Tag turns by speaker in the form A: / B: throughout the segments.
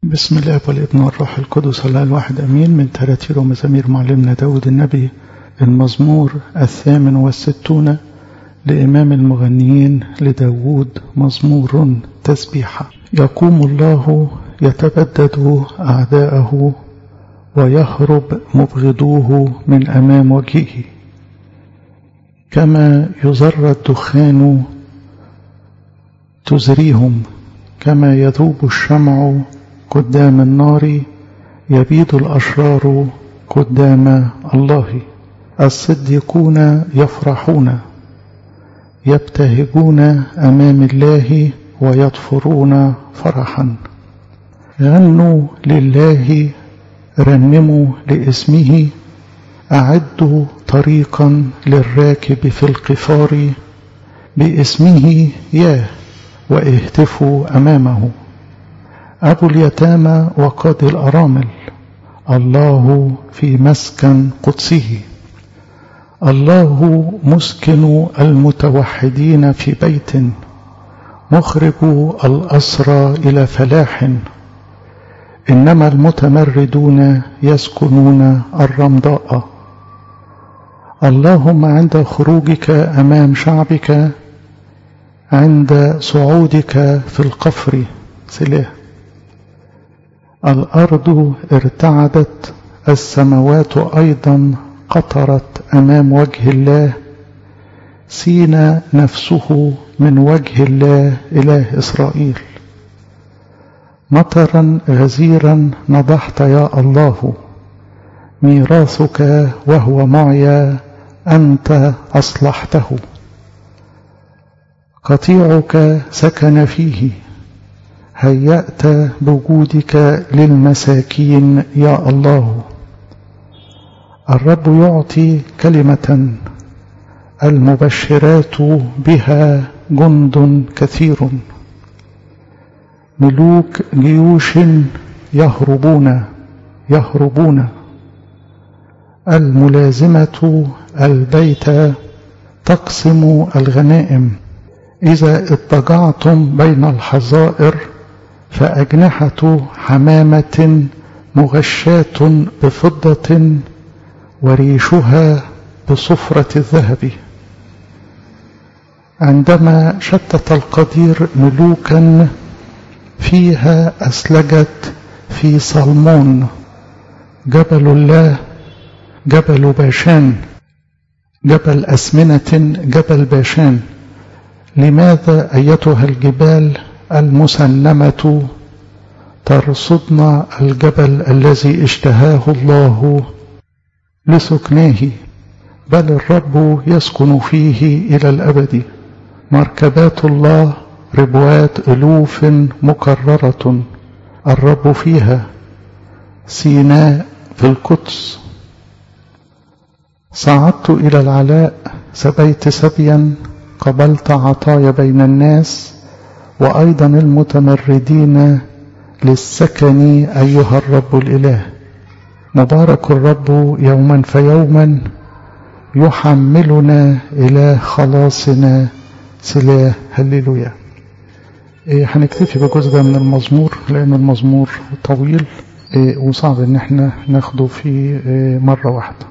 A: بسم الله والابن والروح القدس الله الواحد أمين من تراتير ومزامير معلمنا داود النبي المزمور الثامن والستون لإمام المغنيين لداود مزمور تسبيحة يقوم الله يتبدد أعداءه ويهرب مبغضوه من أمام وجهه كما يزر الدخان تزريهم كما يذوب الشمع قدام النار يبيد الأشرار قدام الله الصديقون يفرحون يبتهجون أمام الله ويطفرون فرحا غنوا لله رنموا لاسمه أعدوا طريقا للراكب في القفار باسمه ياه واهتفوا أمامه أبو اليتامى وقاضي الأرامل الله في مسكن قدسه الله مسكن المتوحدين في بيت مخرج الأسرى إلى فلاح إنما المتمردون يسكنون الرمضاء اللهم عند خروجك أمام شعبك عند صعودك في القفر سلاه الأرض ارتعدت السماوات أيضا قطرت أمام وجه الله سين نفسه من وجه الله إله إسرائيل مطرا غزيرا نضحت يا الله ميراثك وهو معي أنت أصلحته قطيعك سكن فيه هيأت بوجودك للمساكين يا الله الرب يعطي كلمة المبشرات بها جند كثير ملوك جيوش يهربون يهربون الملازمة البيت تقسم الغنائم إذا اضطجعتم بين الحظائر فأجنحة حمامة مغشاة بفضة وريشها بصفرة الذهب عندما شتت القدير ملوكا فيها أسلجت في صلمون جبل الله جبل باشان جبل أسمنة جبل باشان لماذا أيتها الجبال المسنمة ترصدن الجبل الذي اشتهاه الله لسكناه بل الرب يسكن فيه إلى الأبد مركبات الله ربوات ألوف مكررة الرب فيها سيناء في القدس صعدت إلى العلاء سبيت سبيا قبلت عطايا بين الناس وأيضا المتمردين للسكن أيها الرب الإله مبارك الرب يوما فيوما يحملنا إلى خلاصنا سلاه هللويا إيه هنكتفي بجزء ده من المزمور لأن المزمور طويل إيه وصعب إن احنا ناخده في إيه مرة واحدة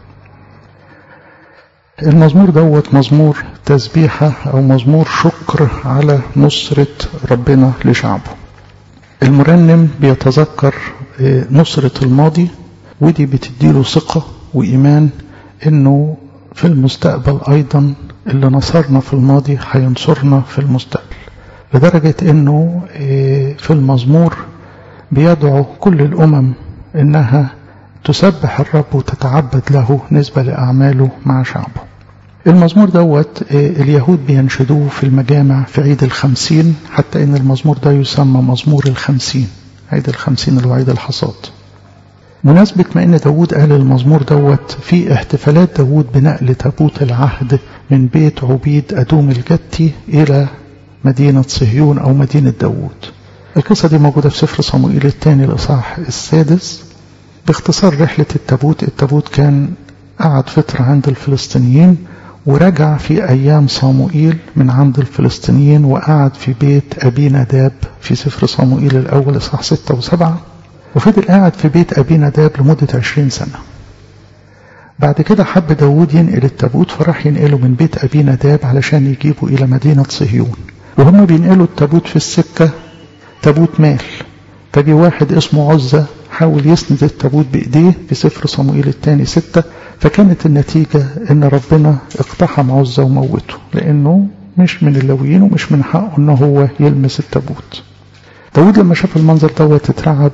A: المزمور دوت مزمور تسبيحة أو مزمور شكر على نصرة ربنا لشعبه المرنم بيتذكر نصرة الماضي ودي بتديله ثقة وإيمان إنه في المستقبل أيضا اللي نصرنا في الماضي هينصرنا في المستقبل لدرجة إنه في المزمور بيدعو كل الأمم إنها تسبح الرب وتتعبد له نسبة لأعماله مع شعبه المزمور دوت اليهود بينشدوه في المجامع في عيد الخمسين حتى ان المزمور ده يسمى مزمور الخمسين عيد الخمسين اللي هو عيد الحصاد مناسبة ما ان داود قال المزمور دوت في احتفالات داود بنقل تابوت العهد من بيت عبيد أدوم الجتي إلى مدينة صهيون أو مدينة داود القصة دي موجودة في سفر صموئيل الثاني الإصحاح السادس باختصار رحلة التابوت التابوت كان قعد فترة عند الفلسطينيين ورجع في أيام صاموئيل من عند الفلسطينيين وقعد في بيت أبي نداب في سفر صاموئيل الأول إصحاح ستة وسبعة وفضل قاعد في بيت أبي نداب لمدة عشرين سنة بعد كده حب داود ينقل التابوت فراح ينقله من بيت أبي نداب علشان يجيبه إلى مدينة صهيون وهم بينقلوا التابوت في السكة تابوت مال فجي واحد اسمه عزة حاول يسند التابوت بإيديه في سفر صموئيل الثاني ستة فكانت النتيجة إن ربنا اقتحم عزة وموته لأنه مش من اللويين ومش من حقه إن هو يلمس التابوت داود لما شاف المنظر دوت اترعب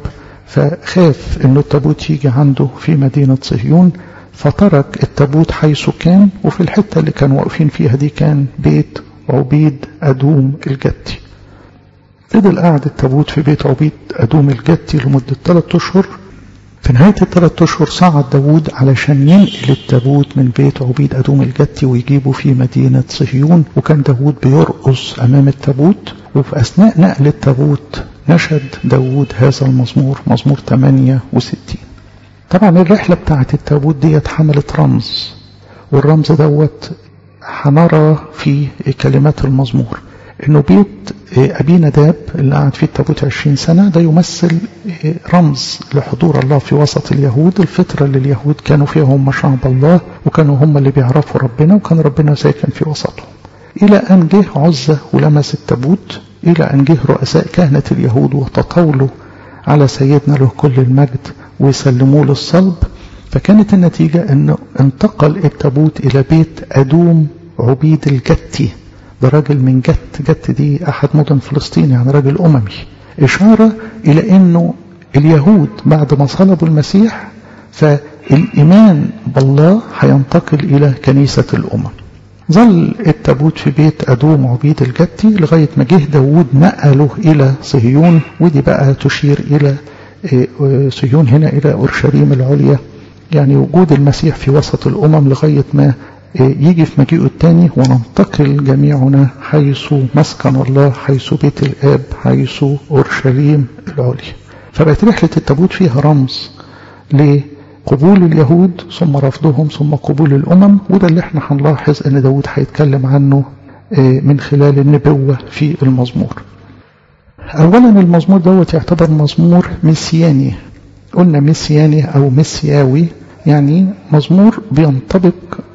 A: فخاف إنه التابوت يجي عنده في مدينة صهيون فترك التابوت حيث كان وفي الحتة اللي كانوا واقفين فيها دي كان بيت عبيد أدوم الجتي فضل قاعد التابوت في بيت عبيد أدوم الجتي لمدة ثلاثة أشهر في نهاية الثلاث أشهر صعد داود علشان ينقل التابوت من بيت عبيد أدوم الجتي ويجيبه في مدينة صهيون وكان داود بيرقص أمام التابوت وفي أثناء نقل التابوت نشد داود هذا المزمور مزمور 68 طبعا الرحلة بتاعت التابوت ديت حملت رمز والرمز دوت هنرى في كلمات المزمور انه بيت ابي نداب اللي قعد فيه التابوت 20 سنه ده يمثل رمز لحضور الله في وسط اليهود الفتره اللي اليهود كانوا فيها هم شعب الله وكانوا هم اللي بيعرفوا ربنا وكان ربنا ساكن في وسطهم الى ان جه عزه ولمس التابوت الى ان جه رؤساء كهنه اليهود وتطاولوا على سيدنا له كل المجد ويسلموه للصلب فكانت النتيجه انه انتقل التابوت الى بيت ادوم عبيد الجتي ده راجل من جت جت دي أحد مدن فلسطين يعني راجل أممي إشارة إلى أنه اليهود بعد ما صلبوا المسيح فالإيمان بالله هينتقل إلى كنيسة الأمم ظل التابوت في بيت أدوم عبيد الجتي لغاية ما جه داود نقله إلى صهيون ودي بقى تشير إلى صهيون هنا إلى أورشليم العليا يعني وجود المسيح في وسط الأمم لغاية ما يجي في مجيئه الثاني وننتقل جميعنا حيث مسكن الله حيث بيت الآب حيث أورشليم العليا فبقت رحلة التابوت فيها رمز لقبول اليهود ثم رفضهم ثم قبول الأمم وده اللي احنا هنلاحظ ان داود هيتكلم عنه من خلال النبوة في المزمور أولا المزمور دوت يعتبر مزمور مسياني قلنا مسياني أو مسياوي يعني مزمور بينطبق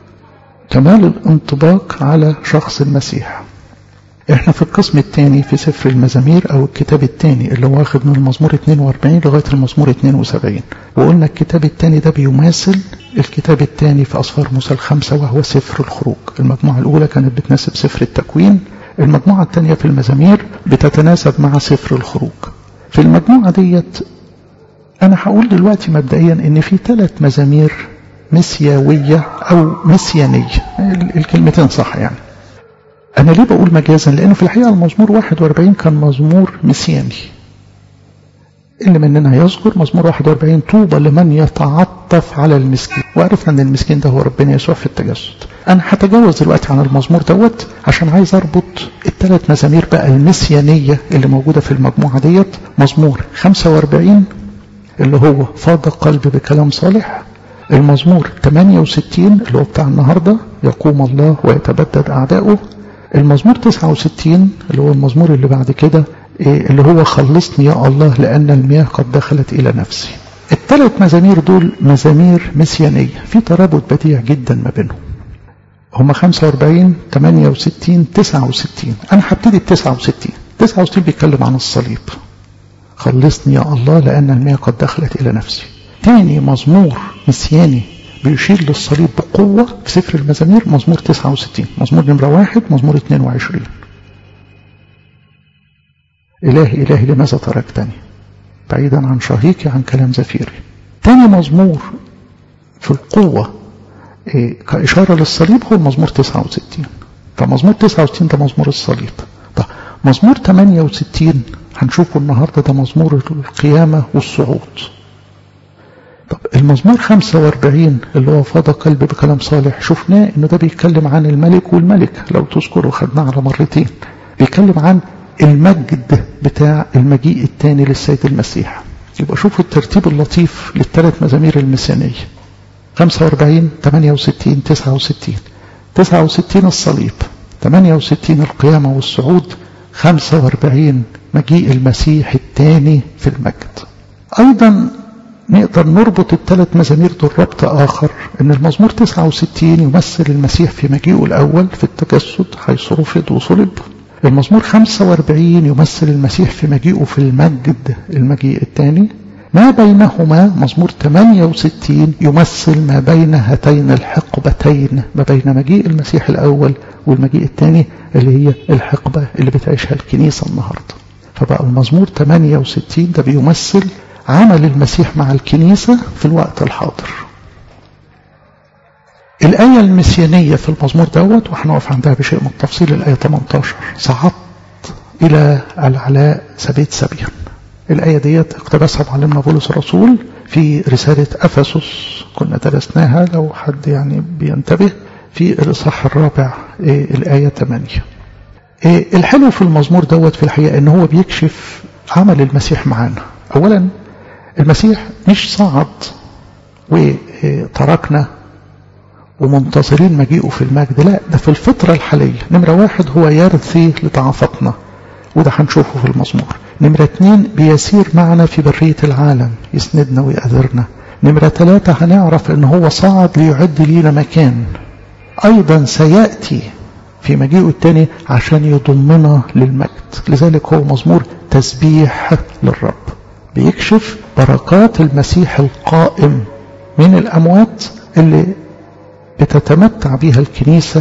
A: كمال الانطباق على شخص المسيح احنا في القسم الثاني في سفر المزامير او الكتاب الثاني اللي هو واخد من المزمور 42 لغايه المزمور 72 وقلنا الكتاب الثاني ده بيماثل الكتاب الثاني في اسفار موسى الخمسه وهو سفر الخروج المجموعه الاولى كانت بتناسب سفر التكوين المجموعه الثانيه في المزامير بتتناسب مع سفر الخروج في المجموعه ديت انا هقول دلوقتي مبدئيا ان في ثلاث مزامير مسياوية أو مسيانية الكلمتين صح يعني أنا ليه بقول مجازا لأنه في الحقيقة المزمور 41 كان مزمور مسياني اللي مننا يذكر مزمور 41 طوبى لمن يتعطف على المسكين وعرفنا ان المسكين ده هو ربنا يسوع في التجسد انا هتجاوز دلوقتي عن المزمور دوت عشان عايز اربط الثلاث مزامير بقى المسيانيه اللي موجوده في المجموعه ديت مزمور 45 اللي هو فاض قلبي بكلام صالح المزمور 68 اللي هو بتاع النهارده يقوم الله ويتبدد اعداؤه المزمور 69 اللي هو المزمور اللي بعد كده اللي هو خلصني يا الله لان المياه قد دخلت الى نفسي الثلاث مزامير دول مزامير مسيانيه في ترابط بديع جدا ما بينهم هم 45 68 69 انا هبتدي ب 69 69 بيتكلم عن الصليب خلصني يا الله لان المياه قد دخلت الى نفسي تاني مزمور مسياني بيشير للصليب بقوة في سفر المزامير مزمور 69 مزمور نمرة واحد مزمور 22 إلهي إلهي لماذا تركتني بعيدا عن شهيقي عن كلام زفيري تاني مزمور في القوة إيه كإشارة للصليب هو المزمور 69 فمزمور 69 ده مزمور الصليب طب مزمور 68 هنشوفه النهاردة ده مزمور القيامة والصعود طب المزمور 45 اللي هو فاض قلبي بكلام صالح شفناه انه ده بيتكلم عن الملك والملك لو تذكروا خدناه على مرتين بيتكلم عن المجد بتاع المجيء الثاني للسيد المسيح يبقى شوفوا الترتيب اللطيف للثلاث مزامير المسيانية 45 68 69 69 الصليب 68 القيامة والصعود 45 مجيء المسيح الثاني في المجد أيضا نقدر نربط الثلاث مزامير دول ربط آخر إن المزمور 69 يمثل المسيح في مجيئه الأول في التجسد حيث رفض وصلب المزمور 45 يمثل المسيح في مجيئه في المجد المجيء الثاني ما بينهما مزمور 68 يمثل ما بين هاتين الحقبتين ما بين مجيء المسيح الأول والمجيء الثاني اللي هي الحقبة اللي بتعيشها الكنيسة النهاردة فبقى المزمور 68 ده بيمثل عمل المسيح مع الكنيسة في الوقت الحاضر الآية المسيانية في المزمور دوت وهنقف عندها بشيء من التفصيل الآية 18 صعدت إلى العلاء سبيت سبيا الآية ديت اقتبسها معلمنا بولس الرسول في رسالة أفسس كنا درسناها لو حد يعني بينتبه في الإصحاح الرابع إيه الآية 8 إيه الحلو في المزمور دوت في الحقيقة إن هو بيكشف عمل المسيح معانا أولا المسيح مش صعد وتركنا ومنتظرين مجيئه في المجد لا ده في الفترة الحالية نمرة واحد هو يرثي لضعفتنا وده هنشوفه في المزمور نمرة اتنين بيسير معنا في برية العالم يسندنا ويأذرنا نمرة ثلاثة هنعرف ان هو صعد ليعد لينا مكان ايضا سيأتي في مجيئه الثاني عشان يضمنا للمجد لذلك هو مزمور تسبيح للرب بيكشف بركات المسيح القائم من الأموات اللي بتتمتع بها الكنيسة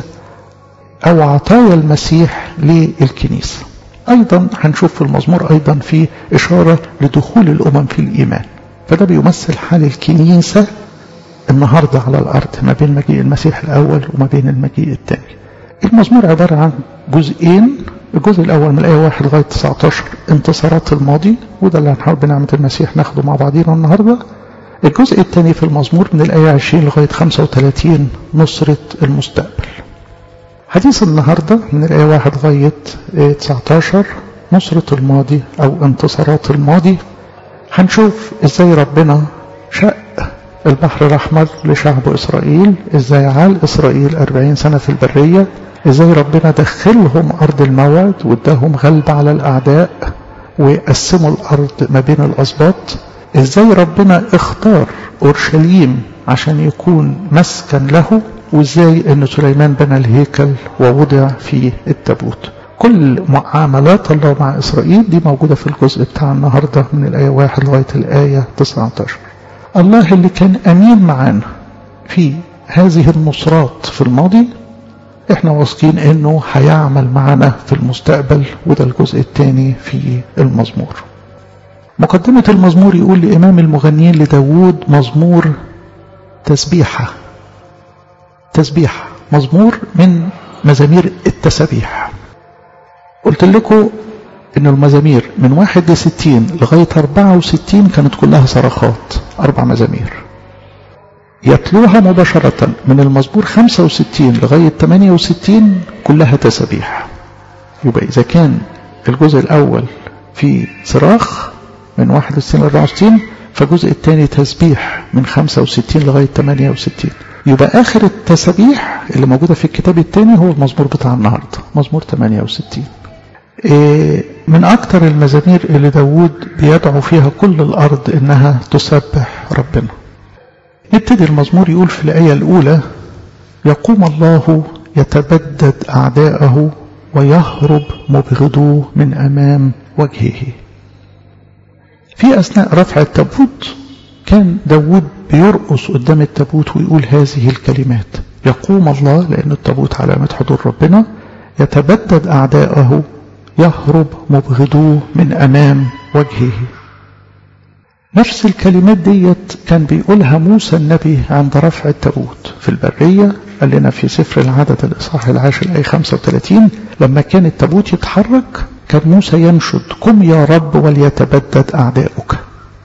A: أو عطايا المسيح للكنيسة أيضا هنشوف في المزمور أيضا في إشارة لدخول الأمم في الإيمان فده بيمثل حال الكنيسة النهاردة على الأرض ما بين مجيء المسيح الأول وما بين المجيء الثاني المزمور عبارة عن جزئين الجزء الأول من الآية 1 لغاية 19 انتصارات الماضي وده اللي هنحاول بنعمة المسيح ناخده مع بعضينا النهاردة الجزء الثاني في المزمور من الآية 20 لغاية 35 نصرة المستقبل حديث النهاردة من الآية 1 لغاية 19 نصرة الماضي أو انتصارات الماضي هنشوف ازاي ربنا شق البحر الأحمر لشعب إسرائيل ازاي عال إسرائيل 40 سنة في البرية ازاي ربنا دخلهم أرض الموعد واداهم غلبة على الأعداء وقسموا الأرض ما بين الأسباط ازاي ربنا اختار أورشليم عشان يكون مسكن له وازاي ان سليمان بنى الهيكل ووضع فيه التابوت كل معاملات الله مع إسرائيل دي موجودة في الجزء بتاع النهاردة من الآية 1 لغاية الآية 19 الله اللي كان أمين معانا في هذه النصرات في الماضي احنا واثقين انه هيعمل معنا في المستقبل وده الجزء الثاني في المزمور مقدمة المزمور يقول لإمام المغنيين لداود مزمور تسبيحة تسبيحة مزمور من مزامير التسبيح قلت لكم ان المزامير من واحد لستين لغاية اربعة وستين كانت كلها صرخات اربع مزامير يتلوها مباشرة من المزمور خمسة وستين لغاية تمانية وستين كلها تسبيح يبقى اذا كان الجزء الاول في صراخ من واحد وستين لاربعة وستين فالجزء الثاني تسبيح من خمسة وستين لغاية تمانية وستين يبقى آخر التسبيح اللي موجودة في الكتاب الثاني هو المزمور بتاع النهاردة مزمور 68 إيه من أكثر المزامير اللي داود بيدعو فيها كل الأرض إنها تسبح ربنا يبتدي المزمور يقول في الآية الأولى يقوم الله يتبدد أعداءه ويهرب مبغضوه من أمام وجهه في أثناء رفع التابوت كان داود بيرقص قدام التابوت ويقول هذه الكلمات يقوم الله لأن التابوت علامة حضور ربنا يتبدد أعداءه يهرب مبغضوه من أمام وجهه نفس الكلمات ديت كان بيقولها موسى النبي عند رفع التابوت في البرية قال لنا في سفر العدد الإصحاح العاشر أي 35 لما كان التابوت يتحرك كان موسى ينشد قم يا رب وليتبدد أعداؤك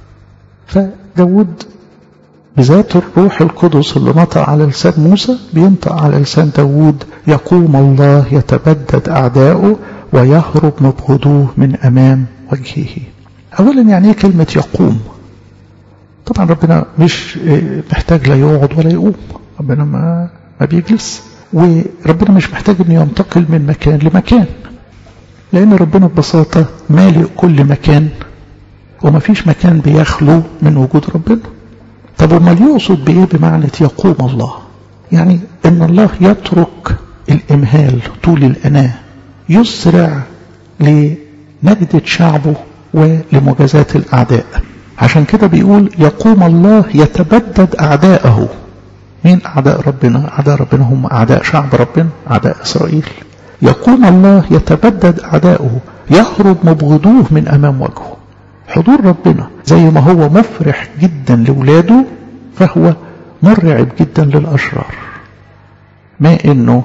A: فداود بذات الروح القدس اللي نطق على لسان موسى بينطق على لسان داود يقوم الله يتبدد أعداؤه ويهرب مبغضوه من أمام وجهه أولا يعني ايه كلمة يقوم طبعا ربنا مش محتاج لا يقعد ولا يقوم ربنا ما, ما بيجلس وربنا مش محتاج انه ينتقل من مكان لمكان لأن ربنا ببساطة مالئ كل مكان ومفيش مكان بيخلو من وجود ربنا طب امال يقصد بايه بمعنى يقوم الله يعني ان الله يترك الامهال طول الاناه يسرع لنجدة شعبه ولمجازاة الاعداء عشان كده بيقول يقوم الله يتبدد اعداءه مين اعداء ربنا اعداء ربنا هم اعداء شعب ربنا اعداء اسرائيل يقوم الله يتبدد اعداؤه يهرب مبغضوه من امام وجهه حضور ربنا زي ما هو مفرح جدا لولاده فهو مرعب جدا للأشرار ما انه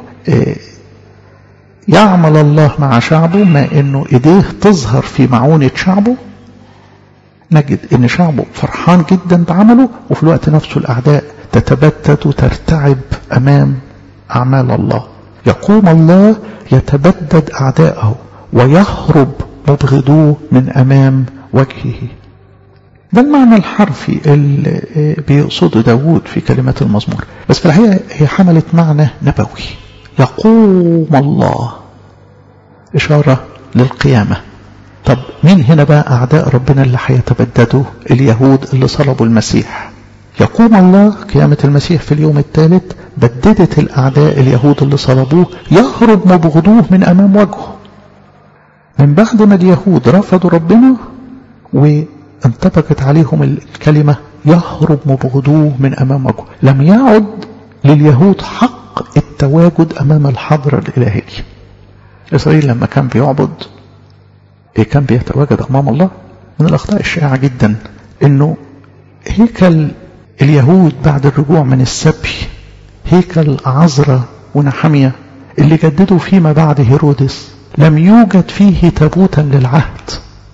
A: يعمل الله مع شعبه ما انه ايديه تظهر في معونة شعبه نجد ان شعبه فرحان جدا بعمله وفي الوقت نفسه الاعداء تتبتت وترتعب امام اعمال الله يقوم الله يتبدد اعداءه ويهرب مبغضوه من امام وجهه ده المعنى الحرفي اللي بيقصده داود في كلمات المزمور بس في الحقيقة هي حملت معنى نبوي يقوم الله إشارة للقيامة طب مين هنا بقى أعداء ربنا اللي هيتبددوا اليهود اللي صلبوا المسيح يقوم الله قيامة المسيح في اليوم الثالث بددت الأعداء اليهود اللي صلبوه يهرب مبغضوه من أمام وجهه من بعد ما اليهود رفضوا ربنا وانطبقت عليهم الكلمة يهرب مبغضوه من أمام وجهه لم يعد لليهود حق التواجد أمام الحضرة الإلهية إسرائيل لما كان بيعبد إيه كان بيتواجد أمام الله من الأخطاء الشائعة جدا إنه هيكل اليهود بعد الرجوع من السبي هيكل عزرة ونحمية اللي جددوا فيما بعد هيرودس لم يوجد فيه تابوتا للعهد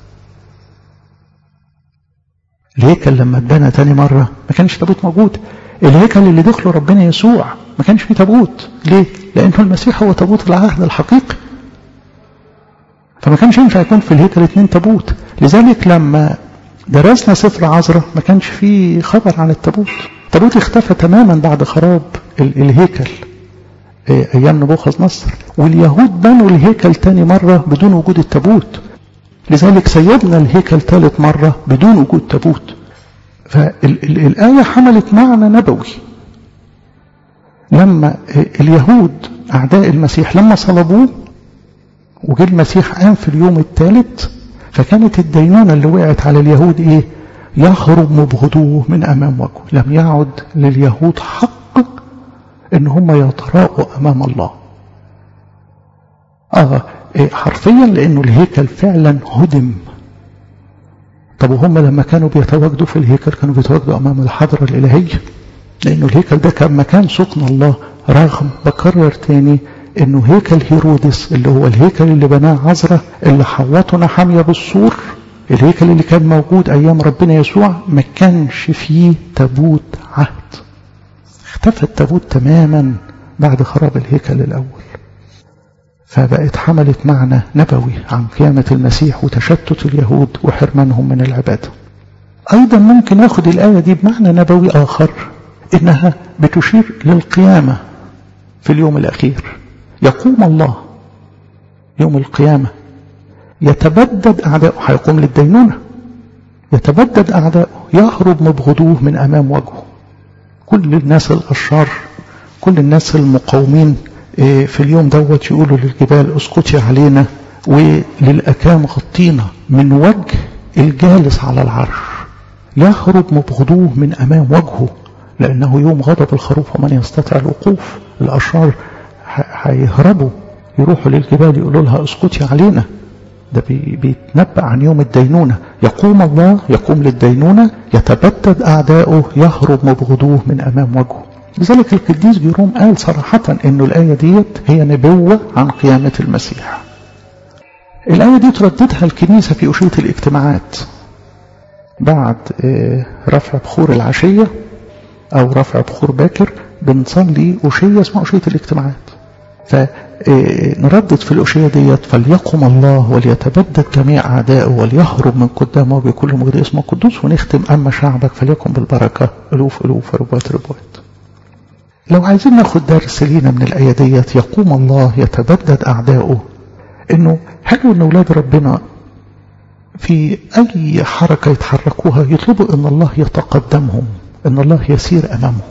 A: الهيكل لما اتبنى تاني مرة ما كانش تابوت موجود الهيكل اللي دخله ربنا يسوع ما كانش فيه تابوت ليه؟ لأنه المسيح هو تابوت العهد الحقيقي فما كانش ينفع يكون في الهيكل اتنين تابوت لذلك لما درسنا سفر عذراء ما كانش فيه خبر عن التابوت التابوت اختفى تماما بعد خراب الهيكل ايام نبوخذ نصر واليهود بنوا الهيكل تاني مرة بدون وجود التابوت لذلك سيدنا الهيكل ثالث مرة بدون وجود تابوت فالآية حملت معنى نبوي لما اليهود أعداء المسيح لما صلبوه وجه المسيح قام في اليوم الثالث فكانت الدينونة اللي وقعت على اليهود ايه يهرب مبغضوه من امام وجهه لم يعد لليهود حق ان هم يتراءوا امام الله اه إيه حرفيا لانه الهيكل فعلا هدم طب وهم لما كانوا بيتواجدوا في الهيكل كانوا بيتواجدوا امام الحضره الالهيه لانه الهيكل ده كان مكان سكن الله رغم بكرر تاني انه هيكل هيرودس اللي هو الهيكل اللي بناه عزرة اللي حوطه نحامية بالسور الهيكل اللي كان موجود ايام ربنا يسوع ما كانش فيه تابوت عهد اختفى التابوت تماما بعد خراب الهيكل الاول فبقت حملت معنى نبوي عن قيامة المسيح وتشتت اليهود وحرمانهم من العبادة أيضا ممكن ناخد الآية دي بمعنى نبوي آخر إنها بتشير للقيامة في اليوم الأخير يقوم الله يوم القيامة يتبدد أعداؤه هيقوم للدينونة يتبدد أعداؤه يهرب مبغضوه من أمام وجهه كل الناس الأشرار كل الناس المقاومين في اليوم دوت يقولوا للجبال اسقطي علينا وللأكام غطينا من وجه الجالس على العرش يهرب مبغضوه من أمام وجهه لأنه يوم غضب الخروف ومن يستطيع الوقوف الأشرار هيهربوا يروحوا للجبال يقولوا لها اسقطي علينا ده بيتنبأ عن يوم الدينونة يقوم الله يقوم للدينونة يتبدد أعداؤه يهرب مبغضوه من أمام وجهه لذلك القديس جيروم قال صراحة أنه الآية ديت هي نبوة عن قيامة المسيح الآية دي ترددها الكنيسة في أشية الاجتماعات بعد رفع بخور العشية أو رفع بخور باكر بنصلي أشية اسمها أشية الاجتماعات فنردد في الأشية ديت فليقم الله وليتبدد جميع أعدائه وليهرب من قدامه بكل مجد اسمه قدوس ونختم أما شعبك فليكن بالبركة ألوف ألوف ربوات ربوات لو عايزين ناخد درس لينا من الآية ديت يقوم الله يتبدد أعدائه إنه حلو إن أولاد ربنا في أي حركة يتحركوها يطلبوا أن الله يتقدمهم أن الله يسير أمامهم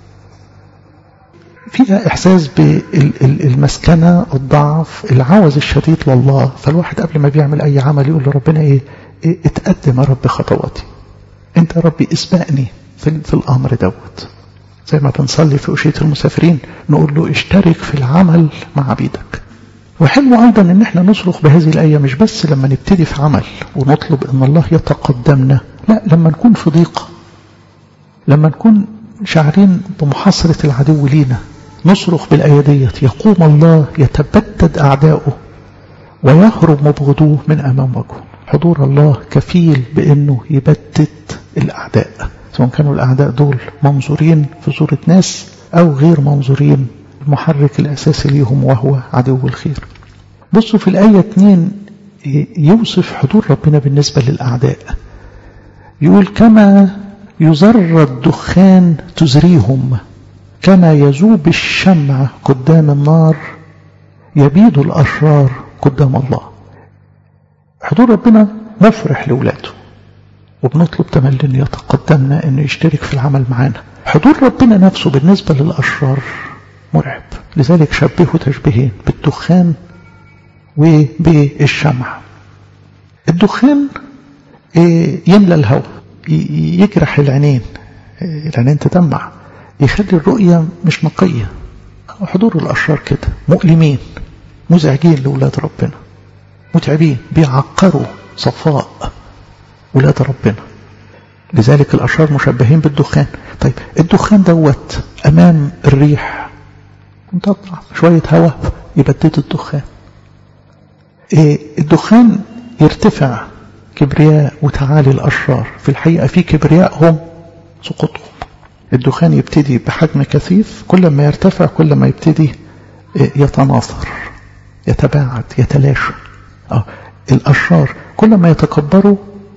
A: فيها إحساس بالمسكنة الضعف العوز الشديد لله فالواحد قبل ما بيعمل أي عمل يقول لربنا إيه, إيه اتقدم يا رب خطواتي أنت يا ربي اسبقني في, في الأمر دوت زي ما بنصلي في أشية المسافرين نقول له اشترك في العمل مع عبيدك وحلو أيضا أن احنا نصرخ بهذه الآية مش بس لما نبتدي في عمل ونطلب أن الله يتقدمنا لا لما نكون في ضيقة لما نكون شاعرين بمحاصرة العدو لينا نصرخ بالآية ديت يقوم الله يتبدد أعداؤه ويهرب مبغضوه من أمام وجهه حضور الله كفيل بأنه يبدد الأعداء سواء كانوا الأعداء دول منظورين في صورة ناس أو غير منظورين المحرك الأساسي ليهم وهو عدو الخير بصوا في الآية 2 يوصف حضور ربنا بالنسبة للأعداء يقول كما يزر الدخان تزريهم كما يذوب الشمع قدام النار يبيد الأشرار قدام الله حضور ربنا مفرح لولاده وبنطلب تملي ان يتقدمنا انه يشترك في العمل معانا حضور ربنا نفسه بالنسبة للأشرار مرعب لذلك شبهه تشبيهين بالدخان وبالشمع الدخان يملى الهواء يجرح العينين العينين تدمع يخلي الرؤية مش نقية حضور الأشرار كده مؤلمين مزعجين لأولاد ربنا متعبين بيعقروا صفاء ولاد ربنا لذلك الأشرار مشبهين بالدخان طيب الدخان دوت أمام الريح مطلع شوية هواء يبدد الدخان إيه الدخان يرتفع كبرياء وتعالي الأشرار في الحقيقة في كبريائهم سقوطهم الدخان يبتدي بحجم كثيف كل ما يرتفع كل ما يبتدي يتناثر يتباعد يتلاشى أه الأشرار كل ما يتكبروا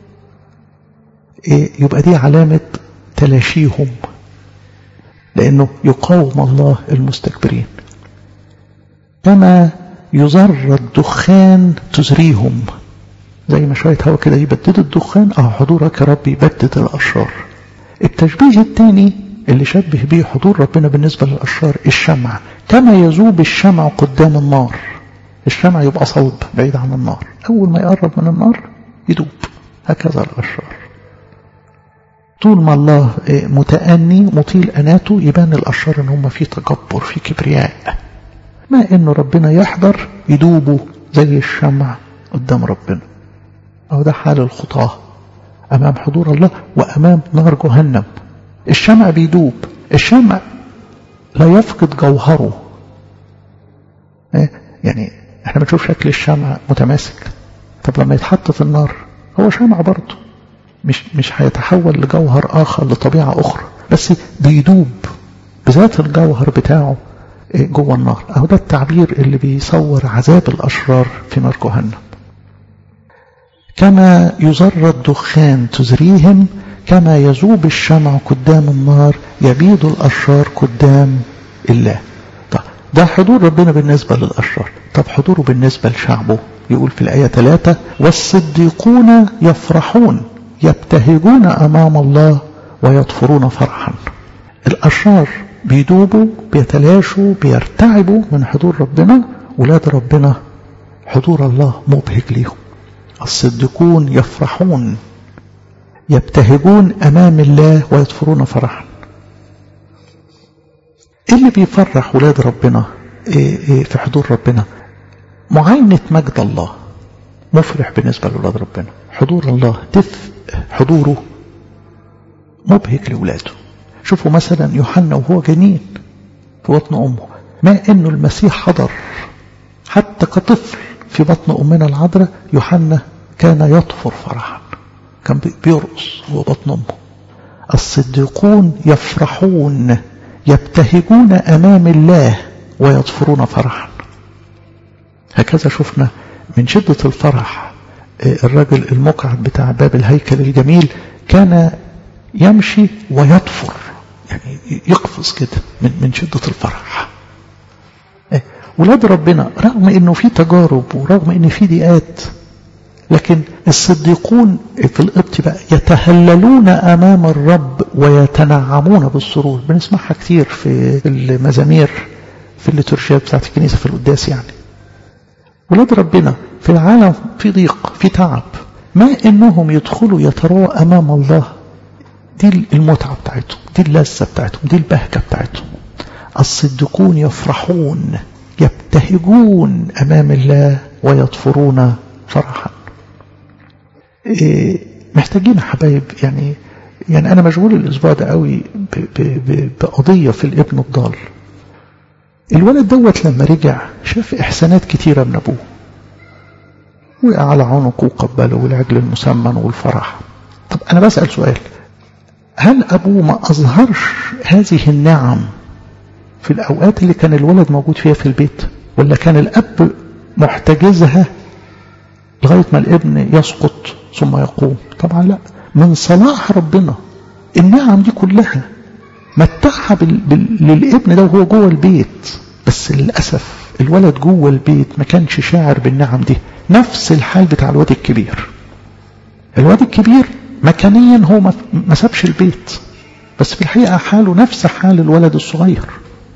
A: يبقى دي علامة تلاشيهم لأنه يقاوم الله المستكبرين كما يزر الدخان تزريهم زي ما شوية هوا كده يبدد الدخان اه حضورك يا رب يبدد الأشرار التشبيه الثاني اللي شبه به حضور ربنا بالنسبة للأشرار الشمع كما يذوب الشمع قدام النار الشمع يبقى صلب بعيد عن النار أول ما يقرب من النار يدوب هكذا الأشرار طول ما الله متأني مطيل أناته يبان الأشرار ان هم في تكبر في كبرياء ما انه ربنا يحضر يدوبوا زي الشمع قدام ربنا أو ده حال الخطاة أمام حضور الله وأمام نار جهنم الشمع بيدوب الشمع لا يفقد جوهره يعني احنا بنشوف شكل الشمع متماسك طب لما يتحط في النار هو شمع برضه مش مش هيتحول لجوهر آخر لطبيعة أخرى بس بيدوب بذات الجوهر بتاعه جوه النار أهو ده التعبير اللي بيصور عذاب الأشرار في نار جهنم كما يزر الدخان تزريهم كما يذوب الشمع قدام النار يبيد الأشرار قدام الله طب ده حضور ربنا بالنسبة للأشرار طب حضوره بالنسبة لشعبه يقول في الآية 3 والصديقون يفرحون يبتهجون أمام الله ويطفرون فرحا الأشرار بيدوبوا بيتلاشوا بيرتعبوا من حضور ربنا ولاد ربنا حضور الله مبهج ليهم الصديقون يفرحون يبتهجون أمام الله ويطفرون فرحا إيه اللي بيفرح ولاد ربنا إيه إيه في حضور ربنا معاينة مجد الله مفرح بالنسبة لولاد ربنا حضور الله دفء حضوره مبهج لولاده شوفوا مثلا يوحنا وهو جنين في بطن أمه ما أنه المسيح حضر حتى كطفل في بطن أمنا العذراء يوحنا كان يطفر فرحا كان بيرقص هو بطن أمه الصديقون يفرحون يبتهجون أمام الله ويطفرون فرحا هكذا شفنا من شدة الفرح الرجل المقعد بتاع باب الهيكل الجميل كان يمشي ويطفر يعني يقفز كده من من شدة الفرح ولاد ربنا رغم انه في تجارب ورغم ان في ضيقات لكن الصديقون في القبط بقى يتهللون أمام الرب ويتنعمون بالسرور بنسمعها كتير في المزامير في الليتورجيات بتاعت الكنيسة في القداس يعني ولاد ربنا في العالم في ضيق في تعب ما انهم يدخلوا يتراءوا امام الله دي المتعة بتاعتهم دي اللذة بتاعتهم دي البهجة بتاعتهم الصديقون يفرحون يبتهجون امام الله ويطفرون فرحا إيه محتاجين حبايب يعني يعني انا مشغول الاسبوع ده قوي بقضيه في الابن الضال الولد دوت لما رجع شاف احسانات كتيره من ابوه وقع على عنقه وقبله والعجل المسمن والفرح طب انا بسال سؤال هل ابوه ما اظهرش هذه النعم في الاوقات اللي كان الولد موجود فيها في البيت ولا كان الاب محتجزها لغايه ما الابن يسقط ثم يقوم طبعا لا من صلاح ربنا النعم دي كلها متعها بال... بال... للابن ده وهو جوه البيت بس للاسف الولد جوه البيت ما كانش شاعر بالنعم دي نفس الحال بتاع الواد الكبير الواد الكبير مكانيا هو ما, ما سابش البيت بس في الحقيقه حاله نفس حال الولد الصغير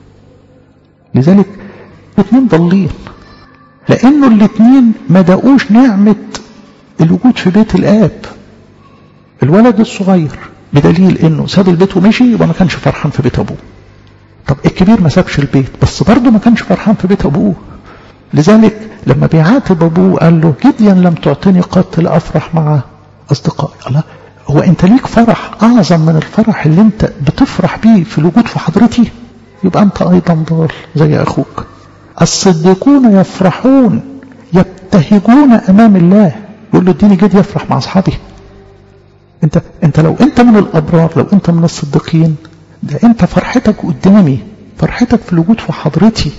A: لذلك الاثنين ضالين لانه الاثنين ما دقوش نعمه الوجود في بيت الاب الولد الصغير بدليل انه ساب البيت ومشي يبقى ما كانش فرحان في بيت ابوه طب الكبير ما سابش البيت بس برضه ما كانش فرحان في بيت ابوه لذلك لما بيعاتب ابوه قال له جديا لم تعطني قط لافرح مع اصدقائي الله هو انت ليك فرح اعظم من الفرح اللي انت بتفرح بيه في الوجود في حضرتي يبقى انت ايضا ضال زي اخوك الصديقون يفرحون يبتهجون امام الله يقول له اديني جد يفرح مع اصحابي انت انت لو انت من الابرار لو انت من الصديقين ده انت فرحتك قدامي فرحتك في الوجود في حضرتي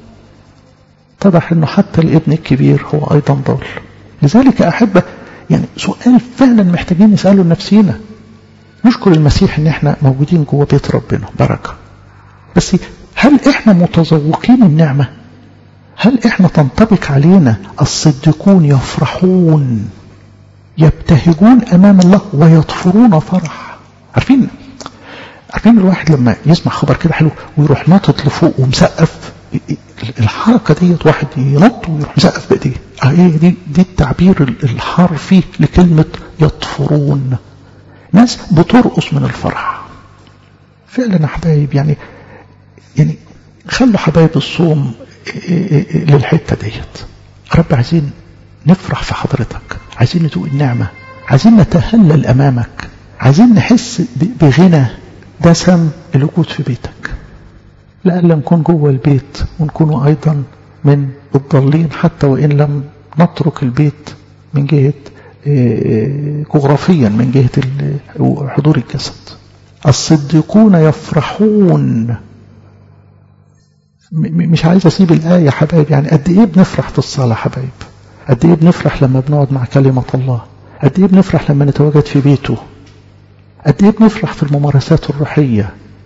A: اتضح انه حتى الابن الكبير هو ايضا ضال لذلك احبه يعني سؤال فعلا محتاجين نساله لنفسينا نشكر المسيح ان احنا موجودين جوه بيت ربنا بركه بس هل احنا متذوقين النعمه هل احنا تنطبق علينا الصديقون يفرحون يبتهجون امام الله ويطفرون فرح عارفين عارفين الواحد لما يسمع خبر كده حلو ويروح ناطط لفوق ومسقف الحركة ديت واحد ينط ويروح مسقف بإيديه ايه دي دي التعبير الحرفي لكلمة يطفرون ناس بترقص من الفرح فعلا يا حبايب يعني يعني خلوا حبايب الصوم للحتة ديت رب عايزين نفرح في حضرتك عايزين ندوق النعمة عايزين نتهلل أمامك عايزين نحس بغنى دسم الوجود في بيتك لألا نكون جوه البيت ونكون أيضا من الضالين حتى وإن لم نترك البيت من جهة جغرافيا من جهة حضور الجسد الصديقون يفرحون مش عايز اسيب الايه يا حبايب يعني قد ايه بنفرح في الصلاه حبايب قد ايه بنفرح لما بنقعد مع كلمه الله قد ايه بنفرح لما نتواجد في بيته قد ايه بنفرح في الممارسات الروحيه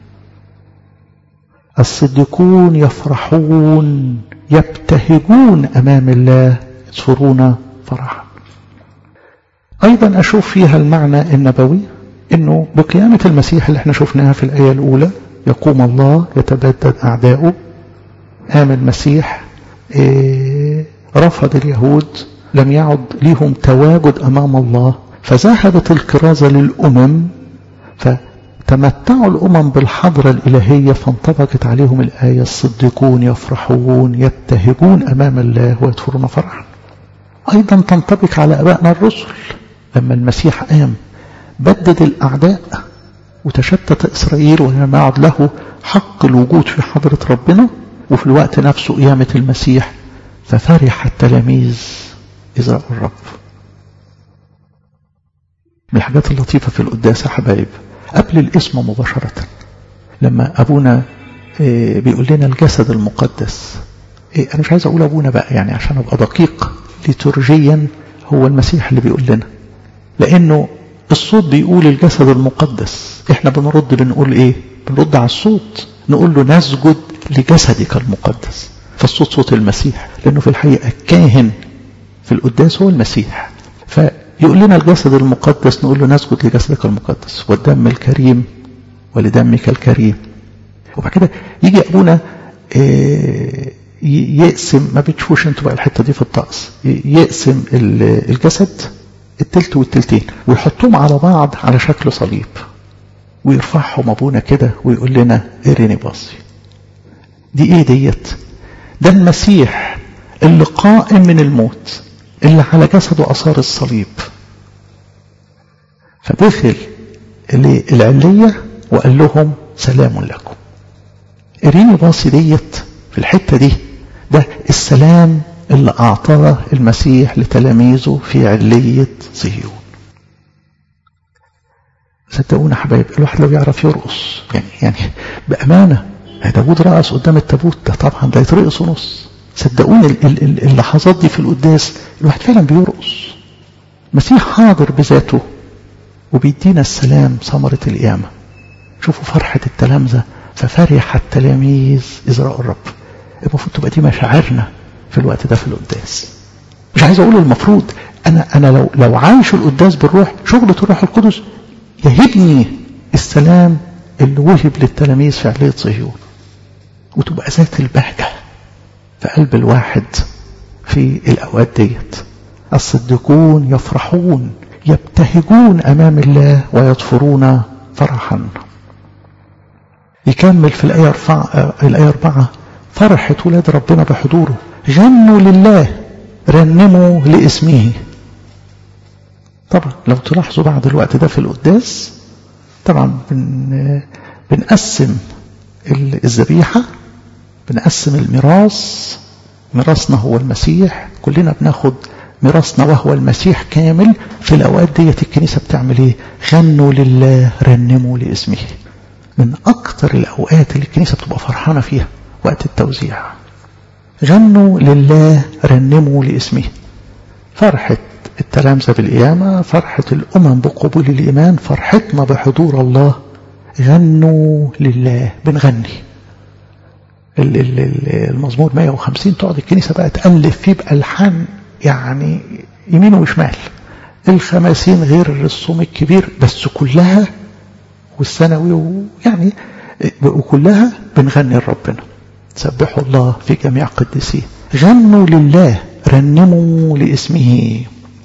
A: الصديقون يفرحون يبتهجون امام الله يصفرون فرحا ايضا اشوف فيها المعنى النبوي انه بقيامه المسيح اللي احنا شفناها في الايه الاولى يقوم الله يتبدد اعداؤه قام المسيح إيه رفض اليهود لم يعد لهم تواجد أمام الله فذهبت الكرازة للأمم فتمتعوا الأمم بالحضرة الإلهية فانطبقت عليهم الآية الصديقون يفرحون يبتهجون أمام الله ويدفرون فرحا أيضا تنطبق على أبائنا الرسل لما المسيح قام بدد الأعداء وتشتت إسرائيل ولم يعد له حق الوجود في حضرة ربنا وفي الوقت نفسه قيامة المسيح ففرح التلاميذ إذ رأوا الرب من الحاجات اللطيفة في القداس يا حبايب قبل الاسم مباشرة لما أبونا بيقول لنا الجسد المقدس أنا مش عايز أقول أبونا بقى يعني عشان أبقى دقيق ليتورجيا هو المسيح اللي بيقول لنا لأنه الصوت بيقول الجسد المقدس احنا بنرد بنقول ايه بنرد على الصوت نقول له نسجد لجسدك المقدس فالصوت صوت المسيح لأنه في الحقيقة الكاهن في القداس هو المسيح فيقول لنا الجسد المقدس نقول له نسجد لجسدك المقدس والدم الكريم ولدمك الكريم وبعد كده يجي ابونا يقسم ما بتشوفوش انتوا بقى الحته دي في الطقس يقسم الجسد التلت والتلتين ويحطهم على بعض على شكل صليب ويرفعهم ابونا كده ويقول لنا اريني باصي دي ايه ديت ده المسيح اللي قائم من الموت اللي على جسده اثار الصليب فدخل العليه وقال لهم سلام لكم اريني باصي ديت في الحته دي ده السلام اللي اعطاه المسيح لتلاميذه في عليه صهيون صدقونا حبايب الواحد لو يعرف يرقص يعني يعني بامانه داوود رقص قدام التابوت ده طبعا ده يترقص ونص صدقوني اللحظات دي في القداس الواحد فعلا بيرقص المسيح حاضر بذاته وبيدينا السلام ثمرة القيامة شوفوا فرحة التلامذة ففرح التلاميذ إذ رأوا الرب المفروض تبقى دي مشاعرنا في الوقت ده في القداس مش عايز أقول المفروض أنا أنا لو لو عايش القداس بالروح شغلة الروح القدس يهبني السلام اللي وهب للتلاميذ في علية صهيون وتبقى ذات البهجة في قلب الواحد في الأوقات ديت الصديقون يفرحون يبتهجون أمام الله ويطفرون فرحا يكمل في الآية أربعة, الآية أربعة فرحة ولاد ربنا بحضوره غنوا لله رنموا لاسمه طبعا لو تلاحظوا بعد الوقت ده في القداس طبعا بن بنقسم الذبيحة بنقسم الميراث ميراثنا هو المسيح كلنا بناخد ميراثنا وهو المسيح كامل في الأوقات ديت الكنيسة بتعمل ايه غنوا لله رنموا لاسمه من أكتر الأوقات اللي الكنيسة بتبقى فرحانة فيها وقت التوزيع غنوا لله رنموا لاسمه فرحة التلامذة بالقيامة فرحة الأمم بقبول الإيمان فرحتنا بحضور الله غنوا لله بنغني المزمور 150 تقعد الكنيسة بقى تألف فيه بألحان يعني يمين وشمال الخماسين غير الصوم الكبير بس كلها والثانوي ويعني وكلها بنغني لربنا سبحوا الله في جميع قدسيه غنوا لله رنموا لاسمه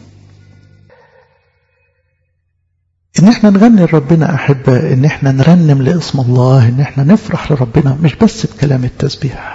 A: ان احنا نغني لربنا احبة ان احنا نرنم لاسم الله ان احنا نفرح لربنا مش بس بكلام التسبيح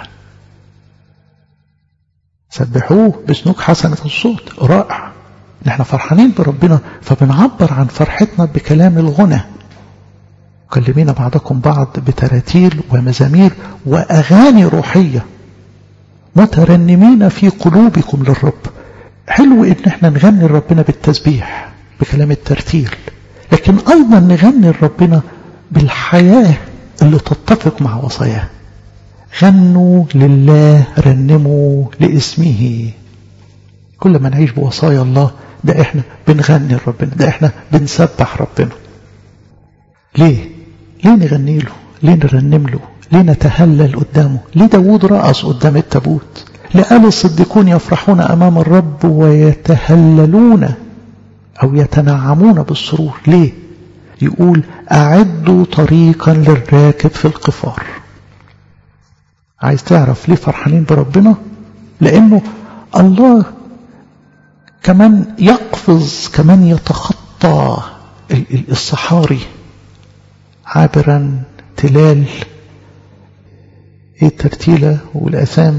A: سبحوه بسنوك حسنة الصوت رائع ان احنا فرحانين بربنا فبنعبر عن فرحتنا بكلام الغنى مكلمين بعضكم بعض بتراتيل ومزامير واغاني روحيه مترنمين في قلوبكم للرب حلو ان احنا نغني لربنا بالتسبيح بكلام الترتيل لكن ايضا نغني لربنا بالحياه اللي تتفق مع وصاياه غنوا لله رنموا لاسمه كل ما نعيش بوصايا الله ده احنا بنغني لربنا ده احنا بنسبح ربنا ليه ليه نغني له ليه نرنم له ليه نتهلل قدامه ليه داود رقص قدام التابوت لقال الصديقون يفرحون أمام الرب ويتهللون أو يتنعمون بالسرور ليه يقول أعدوا طريقا للراكب في القفار عايز تعرف ليه فرحانين بربنا لأنه الله كمان يقفز كمان يتخطى الصحاري عابرا تلال ايه الترتيلة والأثام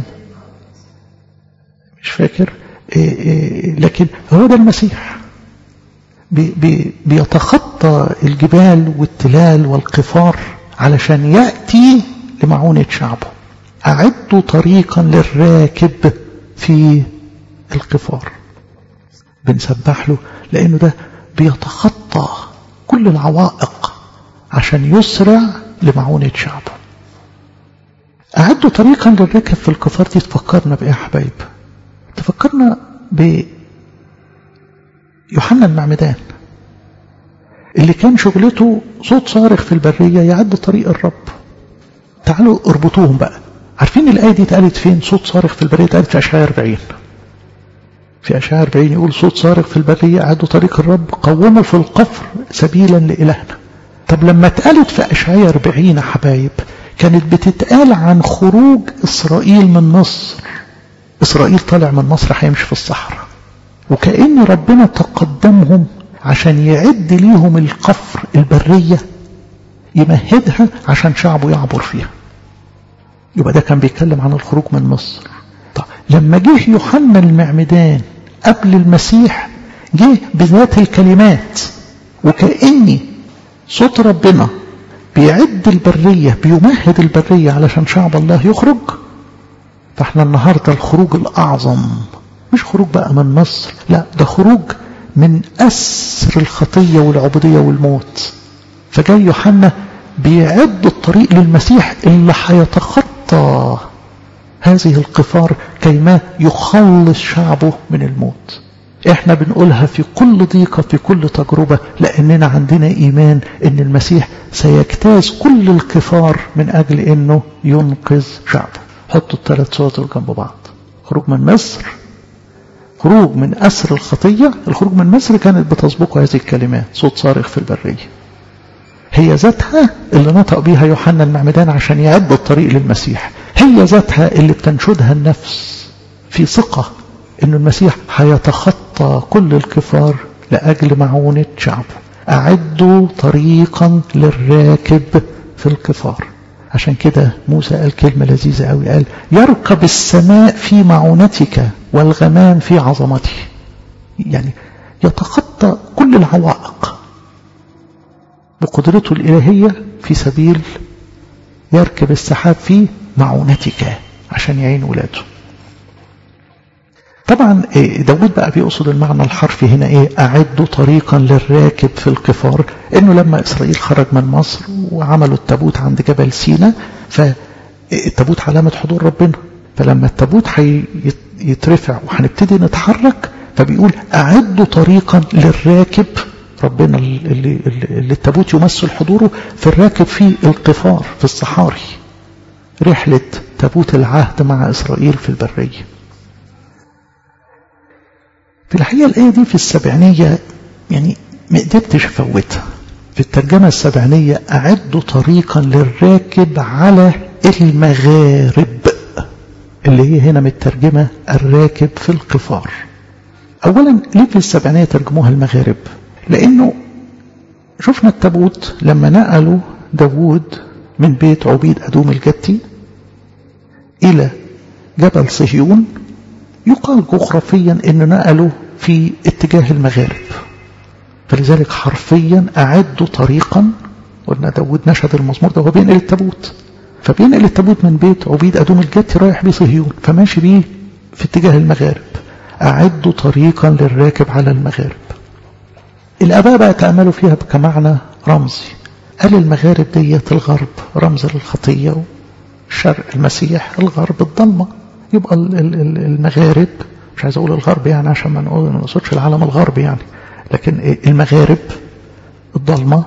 A: مش فاكر إيه إيه لكن هو ده المسيح بي بي بيتخطى الجبال والتلال والقفار علشان يأتي لمعونة شعبه أعدوا طريقا للراكب في القفار بنسبح له لأنه ده بيتخطى كل العوائق عشان يسرع لمعونة شعبه أعدوا طريقا للركب في الكفار دي تفكرنا بإيه يا حبايب تفكرنا ب يوحنا المعمدان اللي كان شغلته صوت صارخ في البرية يعد طريق الرب تعالوا اربطوهم بقى عارفين الآية دي اتقالت فين صوت صارخ في البرية اتقالت في أشعياء 40 في أشعار 40 يقول صوت صارخ في البرية أعدوا طريق الرب قوموا في القفر سبيلا لإلهنا طب لما اتقالت في أشعية 40 حبايب كانت بتتقال عن خروج إسرائيل من مصر إسرائيل طالع من مصر هيمشي في الصحراء وكأن ربنا تقدمهم عشان يعد ليهم القفر البرية يمهدها عشان شعبه يعبر فيها يبقى ده كان بيتكلم عن الخروج من مصر طب لما جه يوحنا المعمدان قبل المسيح جه بذات الكلمات وكأني صوت ربنا بيعد البرية بيمهد البرية علشان شعب الله يخرج فاحنا النهاردة الخروج الأعظم مش خروج بقى من مصر لا ده خروج من أسر الخطية والعبودية والموت فجاي يوحنا بيعد الطريق للمسيح اللي هيتخطى هذه القفار كيما يخلص شعبه من الموت احنا بنقولها في كل ضيقة في كل تجربة لأننا عندنا إيمان أن المسيح سيجتاز كل الكفار من أجل أنه ينقذ شعبه حطوا الثلاث صور دول جنب بعض خروج من مصر خروج من أسر الخطية الخروج من مصر كانت بتسبقه هذه الكلمات صوت صارخ في البرية هي ذاتها اللي نطق بيها يوحنا المعمدان عشان يعد الطريق للمسيح هي ذاتها اللي بتنشدها النفس في ثقة أن المسيح هيتخطى كل الكفار لأجل معونة شعبه أعدوا طريقا للراكب في الكفار عشان كده موسى قال كلمة لذيذة قوي قال يركب السماء في معونتك والغمام في عظمته يعني يتخطى كل العوائق بقدرته الإلهية في سبيل يركب السحاب في معونتك عشان يعين ولاده طبعا داود بقى بيقصد المعنى الحرفي هنا ايه اعدوا طريقا للراكب في القفار انه لما اسرائيل خرج من مصر وعملوا التابوت عند جبل سينا فالتابوت علامة حضور ربنا فلما التابوت يترفع وهنبتدي نتحرك فبيقول اعدوا طريقا للراكب ربنا اللي, اللي التابوت يمثل حضوره في الراكب في القفار في الصحاري رحلة تابوت العهد مع إسرائيل في البرية في الحقيقة الآية دي في السبعينية يعني ما قدرتش أفوتها في الترجمة السبعينية أعدوا طريقا للراكب على المغارب اللي هي هنا مترجمة الراكب في القفار أولا ليه في السبعينية ترجموها المغارب لأنه شفنا التابوت لما نقلوا داوود من بيت عبيد أدوم الجتي إلى جبل صهيون يقال جغرافيا أن نقلوا في اتجاه المغارب فلذلك حرفيا أعدوا طريقا قلنا داود نشد المزمور ده وهو بينقل التابوت فبينقل التابوت من بيت عبيد أدوم الجتي رايح بيه صهيون فماشي بيه في اتجاه المغارب أعدوا طريقا للراكب على المغارب الآباء بقى تأملوا فيها كمعنى رمزي قال المغارب ديت الغرب رمز للخطية الشرق المسيح الغرب الضلمة يبقى المغارب مش عايز أقول الغرب يعني عشان ما نقول ما نقصدش العالم الغربي يعني لكن المغارب الضلمة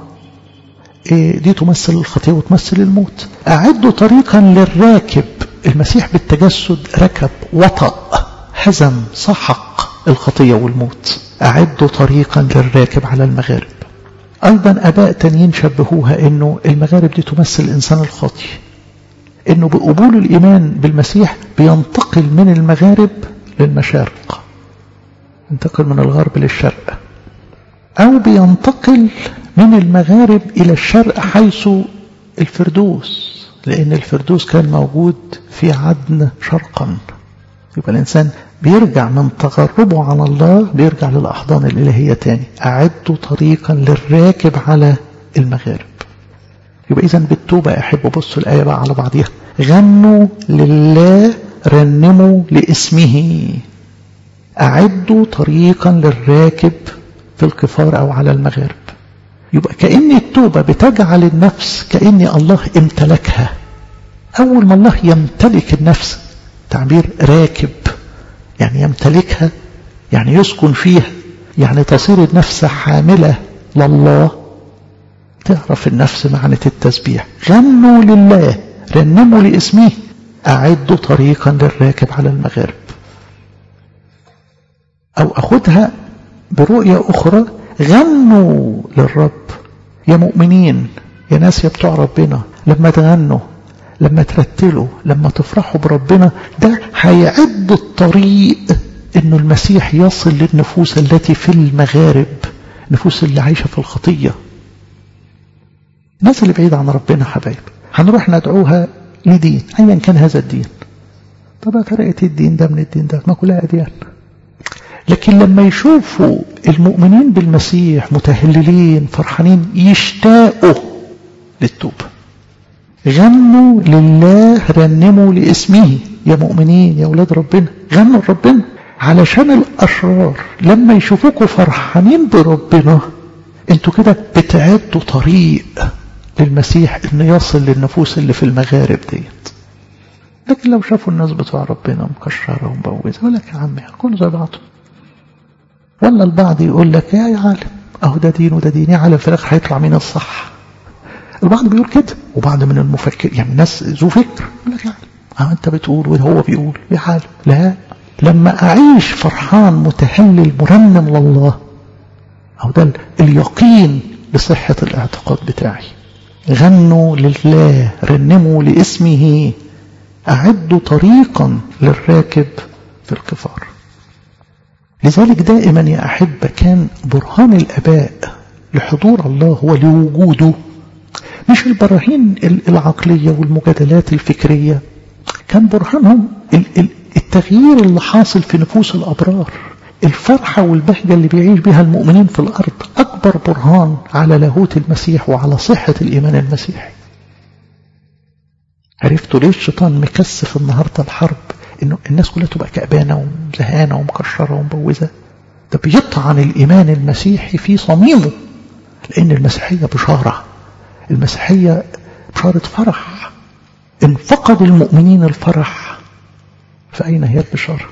A: دي تمثل الخطية وتمثل الموت أعدوا طريقا للراكب المسيح بالتجسد ركب وطأ هزم سحق الخطية والموت أعدوا طريقا للراكب على المغارب أيضا أباء تانيين شبهوها أنه المغارب دي تمثل الإنسان الخاطي أنه بقبول الإيمان بالمسيح بينتقل من المغارب للمشارق ينتقل من الغرب للشرق أو بينتقل من المغارب إلى الشرق حيث الفردوس لأن الفردوس كان موجود في عدن شرقا يبقى الإنسان بيرجع من تغربه على الله بيرجع للأحضان الإلهية تاني أعدوا طريقا للراكب على المغارب يبقى إذا بالتوبة أحب بصوا الآية بقى على بعضها غنوا لله رنموا لاسمه أعدوا طريقا للراكب في القفار أو على المغارب يبقى كأن التوبة بتجعل النفس كأن الله امتلكها أول ما الله يمتلك النفس تعبير راكب يعني يمتلكها يعني يسكن فيها يعني تصير النفس حاملة لله تعرف النفس معنى التسبيح غنوا لله رنموا لاسمه أعدوا طريقا للراكب على المغارب أو أخدها برؤية أخرى غنوا للرب يا مؤمنين يا ناس يا بتوع ربنا لما تغنوا لما ترتلوا لما تفرحوا بربنا ده هيعد الطريق انه المسيح يصل للنفوس التي في المغارب النفوس اللي عايشة في الخطية الناس اللي بعيدة عن ربنا حبايب هنروح ندعوها لدين ايا كان هذا الدين طب فرقت الدين ده من الدين ده ما كلها اديان لكن لما يشوفوا المؤمنين بالمسيح متهللين فرحانين يشتاقوا للتوبة غنوا لله رنموا لاسمه يا مؤمنين يا أولاد ربنا غنوا لربنا علشان الأشرار لما يشوفوكوا فرحانين بربنا انتوا كده بتعدوا طريق للمسيح انه يصل للنفوس اللي في المغارب ديت لكن لو شافوا الناس بتوع ربنا مكشرة ومبوزة يقول لك يا عم كله زي بعضه ولا البعض يقول لك يا يا عالم اهو ده دين وده دين يا عالم في الاخر هيطلع مين الصح البعض بيقول كده وبعض من المفكر يعني الناس ذو فكر يقول لك يا عالم اه انت بتقول وهو بيقول يا عالم لا لما اعيش فرحان متهلل مرنم لله او ده اليقين لصحة الاعتقاد بتاعي غنوا لله رنموا لاسمه أعدوا طريقا للراكب في القفار لذلك دائما يا أحبة كان برهان الأباء لحضور الله ولوجوده مش البراهين العقلية والمجادلات الفكرية كان برهانهم التغيير اللي حاصل في نفوس الأبرار الفرحة والبهجة اللي بيعيش بها المؤمنين في الأرض أكبر برهان على لاهوت المسيح وعلى صحة الإيمان المسيحي عرفتوا ليه الشيطان مكثف النهاردة الحرب انه الناس كلها تبقى كأبانة وزهانة ومكشرة ومبوزة ده بيطعن الإيمان المسيحي في صميمه لأن المسيحية بشارة المسيحية بشارة فرح إن فقد المؤمنين الفرح فأين هي البشارة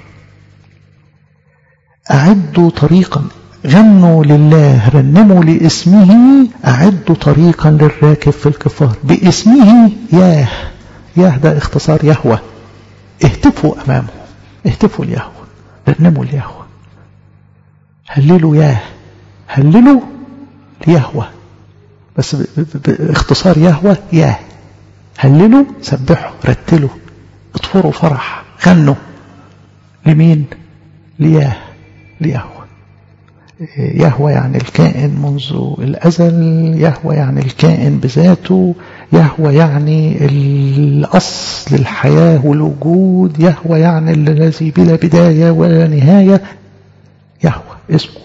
A: أعدوا طريقا غنوا لله رنموا لاسمه أعدوا طريقا للراكب في الكفار باسمه ياه ياه ده اختصار يهوى اهتفوا أمامه اهتفوا ليهوى رنموا ليهوى هللوا ياه هللوا ليهوى بس باختصار يهوى ياه هللوا سبحوا رتلوا اطفروا فرح غنوا لمين لياه ليهوى يهوى يعني الكائن منذ الأزل يهوى يعني الكائن بذاته يهوى يعني الأصل الحياة والوجود يهوى يعني الذي بلا بداية ولا نهاية يهوى اسمه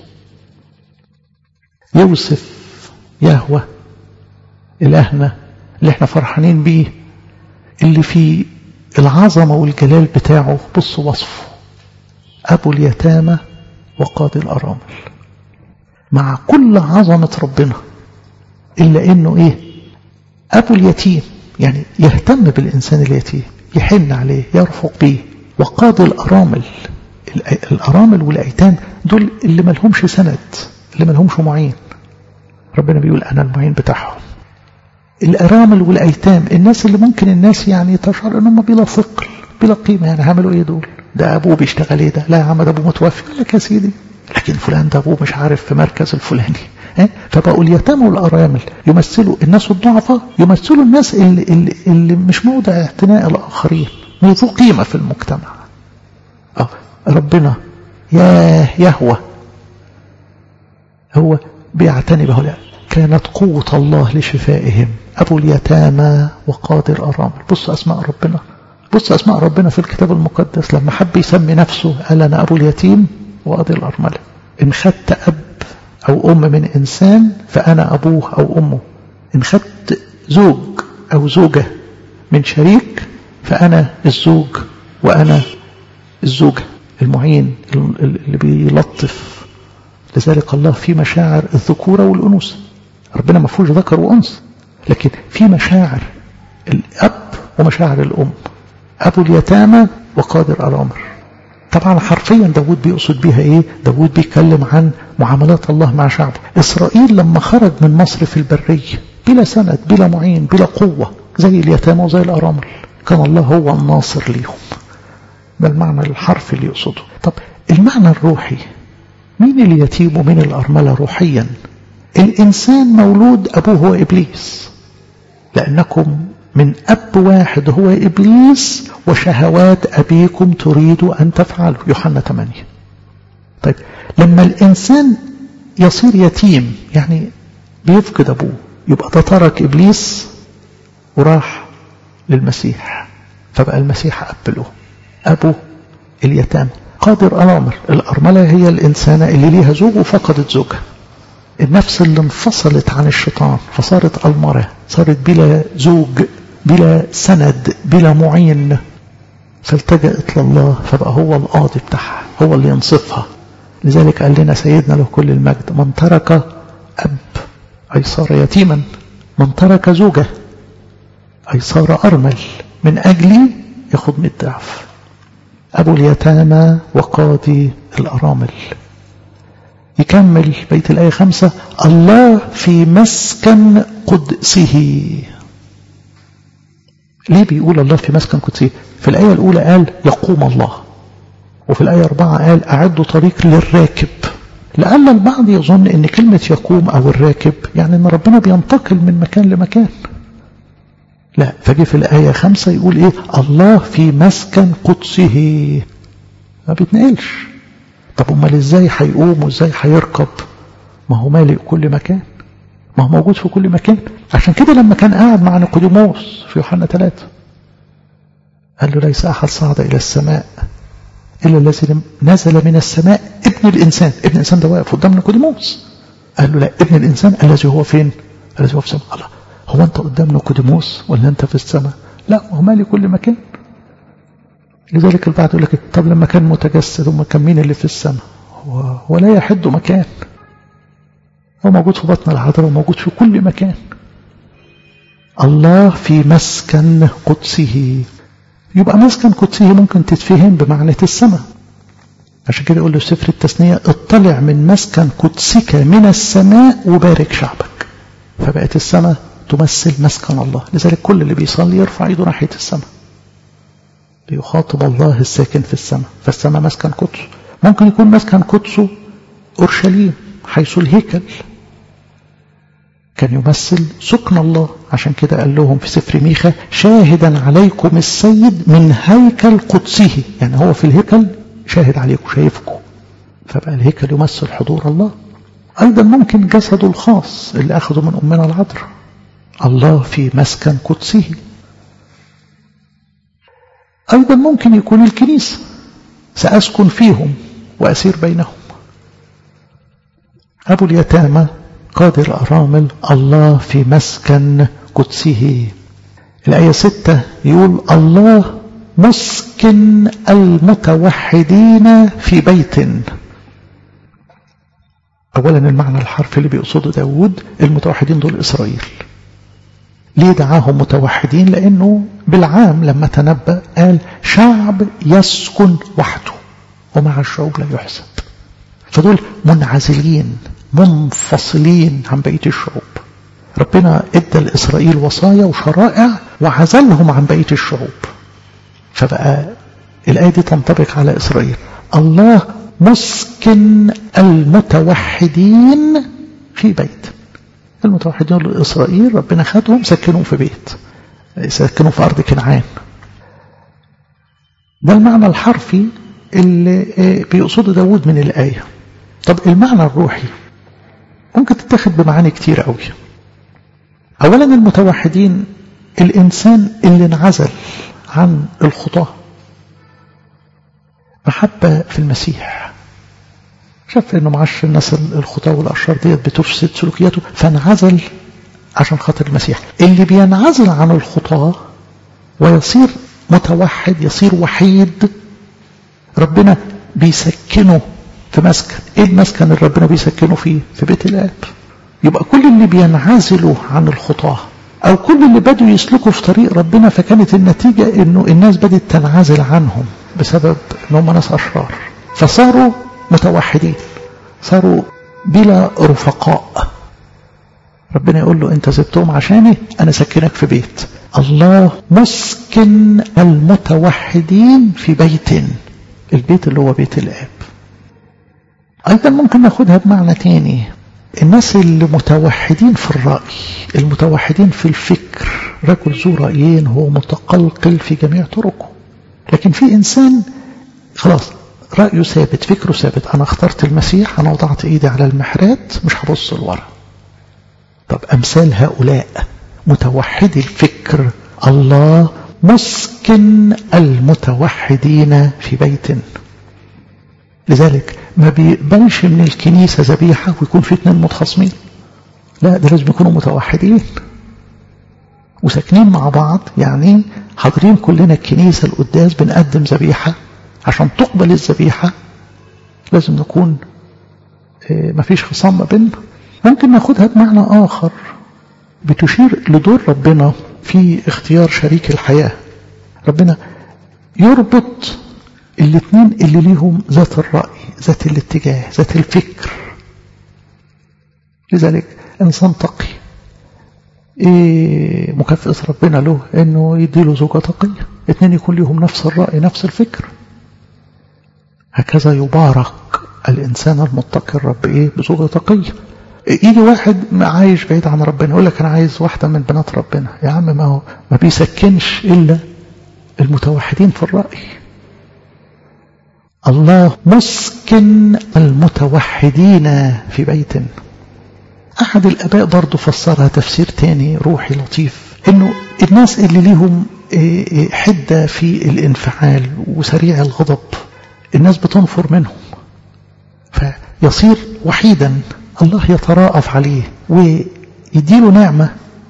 A: يوصف يهوى إلهنا اللي احنا فرحانين بيه اللي في العظمة والجلال بتاعه بصوا وصفه أبو اليتامى وقاضي الأرامل مع كل عظمة ربنا إلا إنه إيه أبو اليتيم يعني يهتم بالإنسان اليتيم يحن عليه يرفق به وقاضي الأرامل الأرامل والأيتام دول اللي ملهمش سند اللي ملهمش معين ربنا بيقول أنا المعين بتاعهم الأرامل والأيتام الناس اللي ممكن الناس يعني تشعر إنهم بلا ثقل بلا قيمة يعني عملوا إيه دول ده أبوه بيشتغل إيه ده لا يا عم ده أبوه متوفي قال لك يا سيدي لكن فلان ده أبوه مش عارف في مركز الفلاني فبقوا اليتامى والأرامل يمثلوا الناس الضعفاء يمثلوا الناس اللي, اللي, اللي مش موضع اعتناء الآخرين ذو قيمة في المجتمع أه ربنا يا يهوى هو بيعتني بهؤلاء كانت قوة الله لشفائهم أبو اليتامى وقادر الأرامل بص أسماء ربنا بص أسماء ربنا في الكتاب المقدس لما حب يسمي نفسه قال أنا أبو اليتيم وقاضي الأرملة إن خدت أب أو أم من إنسان فأنا أبوه أو أمه إن خدت زوج أو زوجة من شريك فأنا الزوج وأنا الزوجة المعين اللي بيلطف لذلك الله في مشاعر الذكورة والأنوثة ربنا ما فيهوش ذكر وأنثى لكن في مشاعر الأب ومشاعر الأم أبو اليتامى وقادر الأمر طبعا حرفيا داود بيقصد بيها ايه داود بيتكلم عن معاملات الله مع شعبه اسرائيل لما خرج من مصر في البرية بلا سند بلا معين بلا قوة زي اليتامى وزي الأرامل كان الله هو الناصر ليهم ده المعنى الحرفي اللي يقصده طب المعنى الروحي مين اليتيم ومين الأرملة روحيا الإنسان مولود أبوه هو إبليس لأنكم من أب واحد هو إبليس وشهوات أبيكم تريد أن تفعلوا يوحنا 8 طيب لما الإنسان يصير يتيم يعني بيفقد أبوه يبقى ده ترك إبليس وراح للمسيح فبقى المسيح أب له أبو اليتامى قادر الأمر الأرملة هي الإنسانة اللي ليها زوج وفقدت زوجها النفس اللي انفصلت عن الشيطان فصارت ألمرة صارت بلا زوج بلا سند بلا معين فالتجأت لله فبقى هو القاضي بتاعها هو اللي ينصفها لذلك قال لنا سيدنا له كل المجد من ترك أب أي صار يتيما من ترك زوجة أي صار أرمل من أجلي ياخد من الضعف أبو اليتامى وقاضي الأرامل يكمل بيت الآية خمسة الله في مسكن قدسه ليه بيقول الله في مسكن قدسه في الآية الأولى قال يقوم الله وفي الآية أربعة قال أعدوا طريق للراكب لأن البعض يظن أن كلمة يقوم أو الراكب يعني أن ربنا بينتقل من مكان لمكان لا فجي في الآية خمسة يقول إيه الله في مسكن قدسه ما بيتنقلش طب أمال إزاي هيقوم وإزاي هيركب ما هو مالئ كل مكان ما هو موجود في كل مكان عشان كده لما كان قاعد مع نيقوديموس في يوحنا ثلاثة قال له ليس أحد صعد إلى السماء إلا الذي نزل من السماء ابن الإنسان ابن الإنسان ده واقف قدام نيقوديموس قال له لا ابن الإنسان الذي هو فين الذي هو في السماء الله هو أنت قدام نيقوديموس ولا أنت في السماء لا هو مالي كل مكان لذلك البعض يقول لك طب لما كان متجسد وما كان مين اللي في السماء هو ولا يحد مكان هو موجود في بطن الحضرة وموجود في كل مكان الله في مسكن قدسه يبقى مسكن قدسه ممكن تتفهم بمعنى السماء عشان كده يقول له سفر التثنية اطلع من مسكن قدسك من السماء وبارك شعبك فبقت السماء تمثل مسكن الله لذلك كل اللي بيصلي يرفع ايده ناحية السماء بيخاطب الله الساكن في السماء فالسماء مسكن قدس ممكن يكون مسكن قدسه أورشليم حيث الهيكل كان يمثل سكن الله عشان كده قال لهم في سفر ميخا شاهدا عليكم السيد من هيكل قدسه يعني هو في الهيكل شاهد عليكم شايفكم فبقى الهيكل يمثل حضور الله أيضا ممكن جسده الخاص اللي أخذه من أمنا العذراء الله في مسكن قدسه أيضا ممكن يكون الكنيسة سأسكن فيهم وأسير بينهم أبو اليتامى قادر أرامل الله في مسكن قدسه الآية ستة يقول الله مسكن المتوحدين في بيت أولا المعنى الحرفي اللي بيقصده داود المتوحدين دول إسرائيل ليه دعاهم متوحدين لأنه بالعام لما تنبأ قال شعب يسكن وحده ومع الشعوب لا يحسب فدول منعزلين منفصلين عن بقية الشعوب ربنا ادى لإسرائيل وصايا وشرائع وعزلهم عن بقية الشعوب فبقى الآية دي تنطبق على إسرائيل الله مسكن المتوحدين في بيت المتوحدين لإسرائيل ربنا خدهم سكنهم في بيت سكنوا في أرض كنعان ده المعنى الحرفي اللي بيقصده داود من الآية طب المعنى الروحي ممكن تتاخد بمعاني كتير قوي أولا المتوحدين الإنسان اللي انعزل عن الخطاة محبة في المسيح شاف انه معاش الناس الخطاة والاشرار ديت بتفسد سلوكياته فانعزل عشان خاطر المسيح اللي بينعزل عن الخطاة ويصير متوحد يصير وحيد ربنا بيسكنه في مسكن ايه المسكن اللي ربنا بيسكنه فيه في بيت الاب يبقى كل اللي بينعزلوا عن الخطاه او كل اللي بدوا يسلكوا في طريق ربنا فكانت النتيجة انه الناس بدت تنعزل عنهم بسبب ان هم ناس اشرار فصاروا متوحدين صاروا بلا رفقاء ربنا يقول له انت سبتهم عشاني انا سكنك في بيت الله مسكن المتوحدين في بيت البيت اللي هو بيت الاب أيضا ممكن ناخدها بمعنى تاني الناس اللي متوحدين في الرأي المتوحدين في الفكر رجل ذو رأيين هو متقلقل في جميع طرقه لكن في إنسان خلاص رأيه ثابت فكره ثابت أنا اخترت المسيح أنا وضعت إيدي على المحرات مش هبص لورا طب أمثال هؤلاء متوحدي الفكر الله مسكن المتوحدين في بيت لذلك ما بيقبلش من الكنيسة ذبيحة ويكون في اثنين متخاصمين لا ده لازم يكونوا متوحدين وساكنين مع بعض يعني حاضرين كلنا الكنيسة القداس بنقدم ذبيحة عشان تقبل الذبيحة لازم نكون مفيش خصام ما بيننا ممكن ناخدها بمعنى آخر بتشير لدور ربنا في اختيار شريك الحياة ربنا يربط الاثنين اللي ليهم ذات الرأي ذات الاتجاه ذات الفكر لذلك إنسان تقي إيه مكافأة ربنا له إنه يديله زوجة تقية اثنين يكون لهم نفس الرأي نفس الفكر هكذا يبارك الإنسان المتقي الرب إيه بزوجة تقية يجي واحد عايش بعيد عن ربنا يقول لك أنا عايز واحدة من بنات ربنا يا عم ما هو ما بيسكنش إلا المتوحدين في الرأي الله مسكن المتوحدين في بيت أحد الآباء برضه فسرها تفسير تاني روحي لطيف إنه الناس اللي ليهم حدة في الانفعال وسريع الغضب الناس بتنفر منهم فيصير وحيدا الله يتراءف عليه ويديله نعمة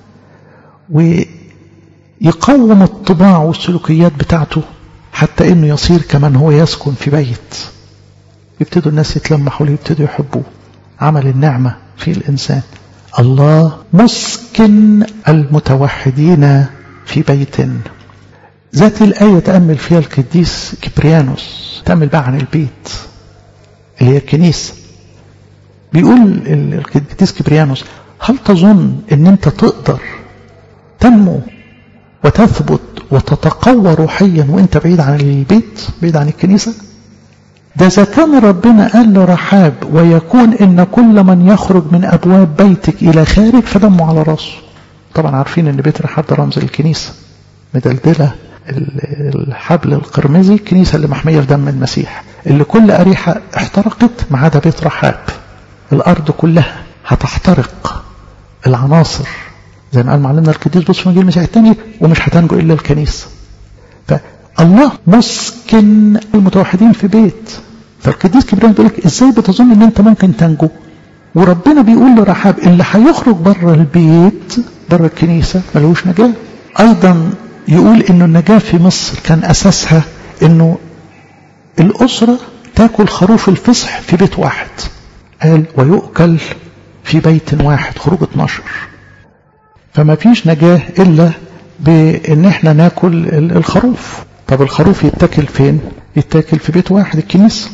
A: ويقوم الطباع والسلوكيات بتاعته حتى انه يصير كمان هو يسكن في بيت يبتدوا الناس يتلموا حوله يبتدوا يحبوه عمل النعمة في الإنسان الله مسكن المتوحدين في بيت ذات الآية تأمل فيها القديس كبريانوس تأمل بقى عن البيت اللي هي الكنيسة بيقول القديس كبريانوس هل تظن ان انت تقدر تنمو وتثبت وتتقوى روحيا وانت بعيد عن البيت بعيد عن الكنيسة ده إذا كان ربنا قال لرحاب ويكون إن كل من يخرج من أبواب بيتك إلى خارج فدمه على راسه طبعا عارفين إن بيت رحاب ده رمز الكنيسة مدلدلة الحبل القرمزي الكنيسة اللي محمية في دم المسيح اللي كل أريحة احترقت ما عدا بيت رحاب الأرض كلها هتحترق العناصر زي ما قال معلمنا القديس بص مجيء المسيح الثاني ومش هتنجو إلا الكنيسة فالله مسكن المتوحدين في بيت فالقديس كبريان بيقول لك ازاي بتظن ان انت ممكن تنجو وربنا بيقول لرحاب اللي هيخرج بره البيت بره الكنيسة ملوش نجاة ايضا يقول انه النجاة في مصر كان اساسها انه الاسرة تاكل خروف الفصح في بيت واحد قال ويؤكل في بيت واحد خروج 12 فما فيش نجاة الا بان احنا ناكل الخروف طب الخروف يتاكل فين يتاكل في بيت واحد الكنيسة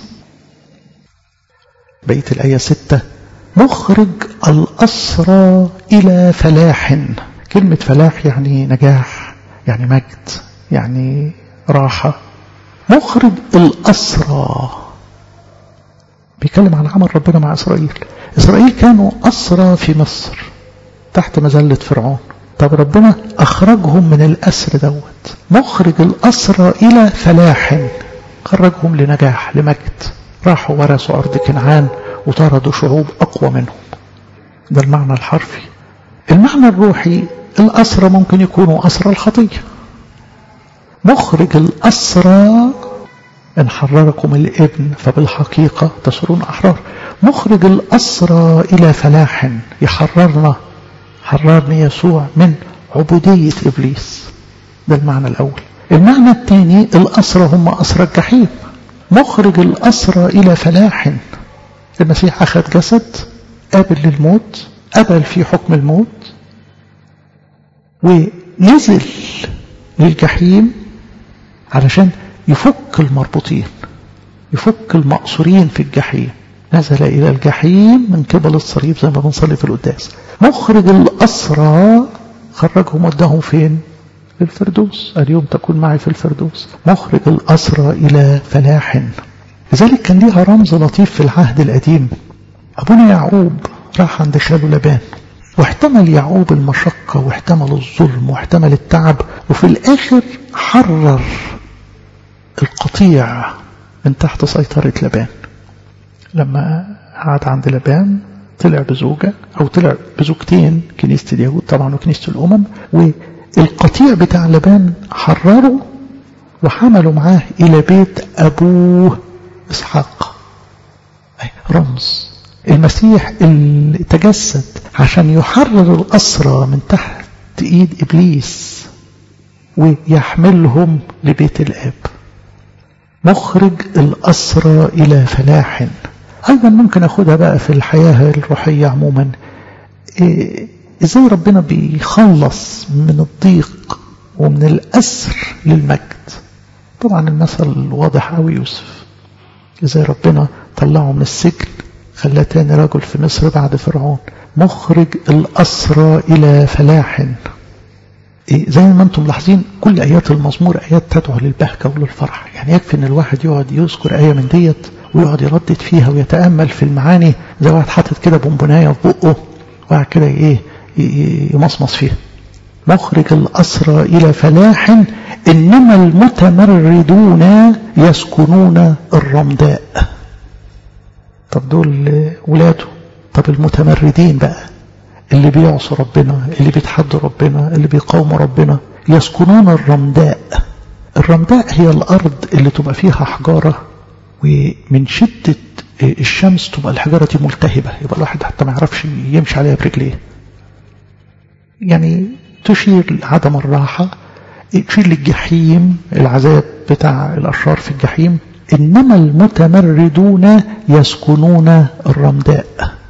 A: بيت الآية ستة مخرج الأسرى إلى فلاح كلمة فلاح يعني نجاح يعني مجد يعني راحة مخرج الأسرى بيتكلم عن عمل ربنا مع إسرائيل إسرائيل كانوا أسرى في مصر تحت مذلة فرعون طب ربنا أخرجهم من الأسر دوت مخرج الأسرى إلى فلاح خرجهم لنجاح لمجد راحوا ورثوا أرض كنعان وطردوا شعوب أقوى منهم ده المعنى الحرفي المعنى الروحي الأسرى ممكن يكونوا أسرى الخطية مخرج الأسرى إن حرركم الابن فبالحقيقة تصيرون أحرار مخرج الأسرى إلى فلاح يحررنا حررني يسوع من عبودية إبليس ده المعنى الأول المعنى الثاني الأسرى هم أسرى الجحيم مخرج الأسرى إلى فلاح المسيح أخذ جسد قابل للموت قبل في حكم الموت ونزل للجحيم علشان يفك المربوطين يفك المأسورين في الجحيم نزل إلى الجحيم من قبل الصليب زي ما بنصلي في القداس مخرج الأسرى خرجهم ودهم فين في الفردوس اليوم تكون معي في الفردوس مخرج الأسرى إلى فلاح لذلك كان ليها رمز لطيف في العهد القديم أبونا يعقوب راح عند خاله لبان واحتمل يعقوب المشقة واحتمل الظلم واحتمل التعب وفي الآخر حرر القطيع من تحت سيطرة لبان لما قعد عند لبان طلع بزوجة أو طلع بزوجتين كنيسة اليهود طبعا وكنيسة الأمم والقطيع بتاع لبان حرره وحملوا معاه إلى بيت أبوه إسحاق رمز المسيح اللي تجسد عشان يحرر الأسرى من تحت إيد إبليس ويحملهم لبيت الآب مخرج الأسرى إلى فلاح أيضا ممكن أخدها بقى في الحياة الروحية عموما إيه إزاي ربنا بيخلص من الضيق ومن الأسر للمجد طبعا المثل واضح أوي يوسف إزاي ربنا طلعه من السجن خلاه تاني رجل في مصر بعد فرعون مخرج الأسرى إلى فلاح إيه زي ما انتم ملاحظين كل آيات المزمور آيات تدعو للبهجة وللفرح يعني يكفي ان الواحد يقعد يذكر آية من ديت ويقعد يردد فيها ويتأمل في المعاني زي واحد حاطط كده بونبوناية في بقه وقاعد كده ايه يمصمص فيها مخرج الأسرى إلى فلاح إنما المتمردون يسكنون الرمداء طب دول ولاده طب المتمردين بقى اللي بيعصوا ربنا اللي بيتحدوا ربنا اللي بيقاوموا ربنا يسكنون الرمداء الرمداء هي الأرض اللي تبقى فيها حجارة ومن شدة الشمس تبقى الحجارة دي ملتهبة يبقى الواحد حتى ما يعرفش يمشي عليها برجليه يعني تشير لعدم الراحة تشير للجحيم العذاب بتاع الأشرار في الجحيم إنما المتمردون يسكنون الرمداء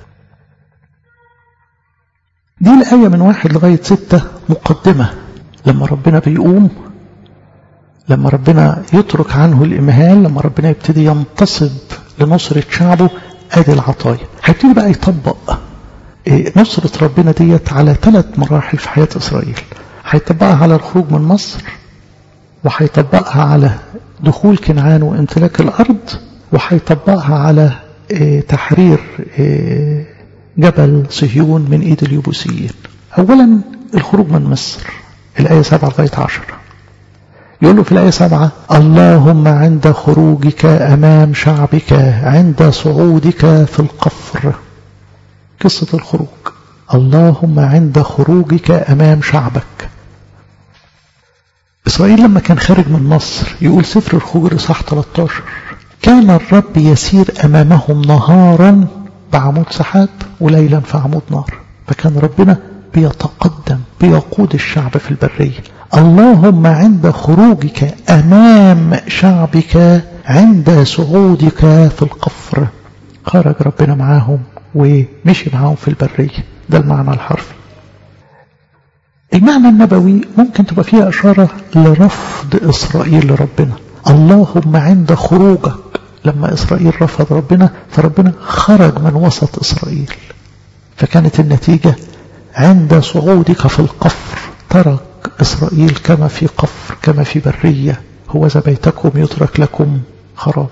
A: دي الآية من واحد لغاية ستة مقدمة لما ربنا بيقوم لما ربنا يترك عنه الإمهال لما ربنا يبتدي ينتصب لنصرة شعبه ادي العطايا هيبتدي بقى يطبق نصرة ربنا ديت على ثلاث مراحل في حياة إسرائيل هيطبقها على الخروج من مصر وهيطبقها على دخول كنعان وامتلاك الأرض وهيطبقها على تحرير جبل صهيون من ايد اليبوسيين اولا الخروج من مصر الايه 7 لغايه 10 يقول له في الايه 7 اللهم عند خروجك امام شعبك عند صعودك في القفر قصه الخروج اللهم عند خروجك امام شعبك اسرائيل لما كان خارج من مصر يقول سفر الخروج اصحاح 13 كان الرب يسير امامهم نهارا بعمود سحاب وليلا في عمود نار فكان ربنا بيتقدم بيقود الشعب في البرية اللهم عند خروجك أمام شعبك عند صعودك في القفر خرج ربنا معاهم ومشي معاهم في البرية ده المعنى الحرفي المعنى النبوي ممكن تبقى فيها إشارة لرفض إسرائيل لربنا اللهم عند خروجك لما إسرائيل رفض ربنا فربنا خرج من وسط إسرائيل فكانت النتيجة عند صعودك في القفر ترك إسرائيل كما في قفر كما في برية هو ذا بيتكم يترك لكم خراب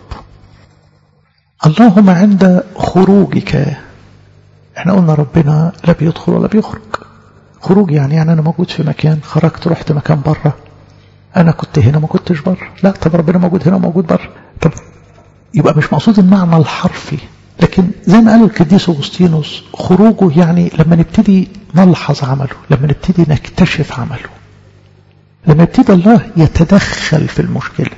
A: اللهم عند خروجك احنا قلنا ربنا لا بيدخل ولا بيخرج خروج يعني يعني أنا موجود في مكان خرجت رحت مكان بره أنا كنت هنا ما كنتش بره لا طب ربنا موجود هنا وموجود بره طب يبقى مش مقصود المعنى الحرفي لكن زي ما قال القديس أغسطينوس خروجه يعني لما نبتدي نلحظ عمله لما نبتدي نكتشف عمله لما يبتدي الله يتدخل في المشكلة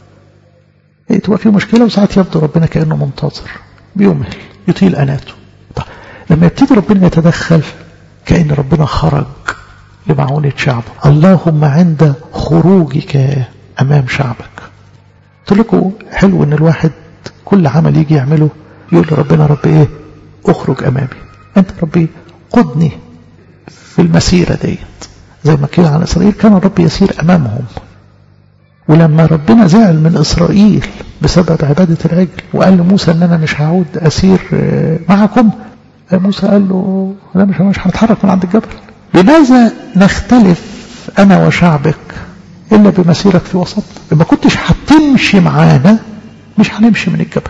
A: إيه تبقى في مشكلة وساعات يبدو ربنا كأنه منتظر بيمهل يطيل أناته طيب لما يبتدي ربنا يتدخل كأن ربنا خرج لمعونة شعبه اللهم عند خروجك أمام شعبك قلت لكم حلو ان الواحد كل عمل يجي يعمله يقول لربنا رب ايه اخرج امامي انت ربي قدني في المسيرة ديت زي ما كده عن اسرائيل كان الرب يسير امامهم ولما ربنا زعل من اسرائيل بسبب عبادة العجل وقال لموسى ان انا مش هعود اسير معكم موسى قال له لا مش مش هنتحرك من عند الجبل لماذا نختلف انا وشعبك إلا بمسيرك في وسطنا ما كنتش هتمشي معانا مش هنمشي من الجبل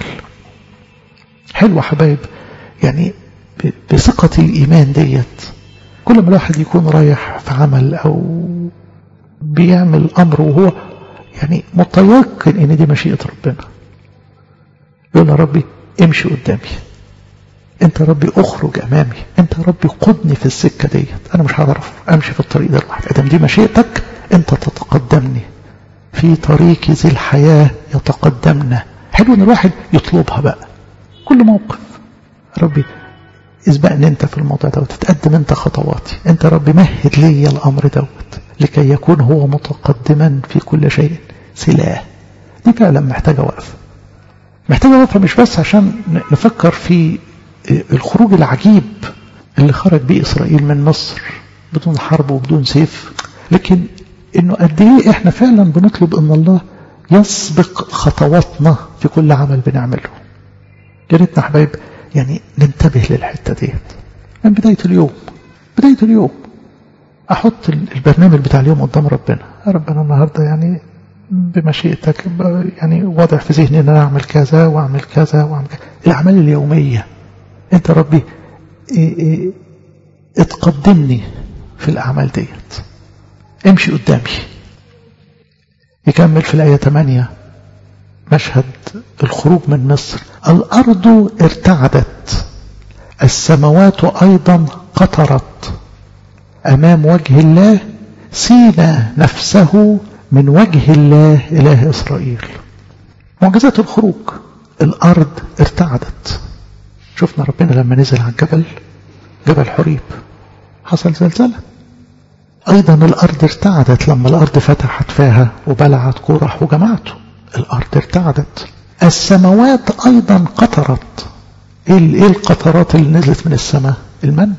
A: حلوة حبايب يعني بثقة الإيمان ديت كل ما الواحد يكون رايح في عمل أو بيعمل أمر وهو يعني متيقن إن دي مشيئة ربنا يقول يا ربي امشي قدامي انت ربي اخرج امامي انت ربي قدني في السكة ديت انا مش هعرف امشي في الطريق ده لوحدي ادام دي مشيئتك انت تتقدمني في طريق ذي الحياة يتقدمنا حلو ان الواحد يطلبها بقى كل موقف ربي اسبقني انت في الموضوع دوت تتقدم انت خطواتي انت ربي مهد لي الامر دوت لكي يكون هو متقدما في كل شيء سلاه دي فعلا محتاجة وقفة محتاجة وقفة مش بس عشان نفكر في الخروج العجيب اللي خرج بيه إسرائيل من مصر بدون حرب وبدون سيف لكن انه قد ايه احنا فعلا بنطلب ان الله يسبق خطواتنا في كل عمل بنعمله يا ريتنا حبايب يعني ننتبه للحته ديت من بدايه اليوم بدايه اليوم احط البرنامج بتاع اليوم قدام ربنا يا رب انا النهارده يعني بمشيئتك يعني واضح في ذهني ان انا اعمل كذا واعمل كذا واعمل كذا الاعمال اليوميه انت ربي إيه إيه اتقدمني في الاعمال ديت امشي قدامي يكمل في الآية 8 مشهد الخروج من مصر الأرض ارتعدت السماوات أيضا قطرت أمام وجه الله سينا نفسه من وجه الله إله إسرائيل معجزات الخروج الأرض ارتعدت شفنا ربنا لما نزل على الجبل جبل حريب حصل زلزال أيضا الأرض ارتعدت لما الأرض فتحت فيها وبلعت كورح وجماعته الأرض ارتعدت السماوات أيضا قطرت إيه القطرات اللي نزلت من السماء المن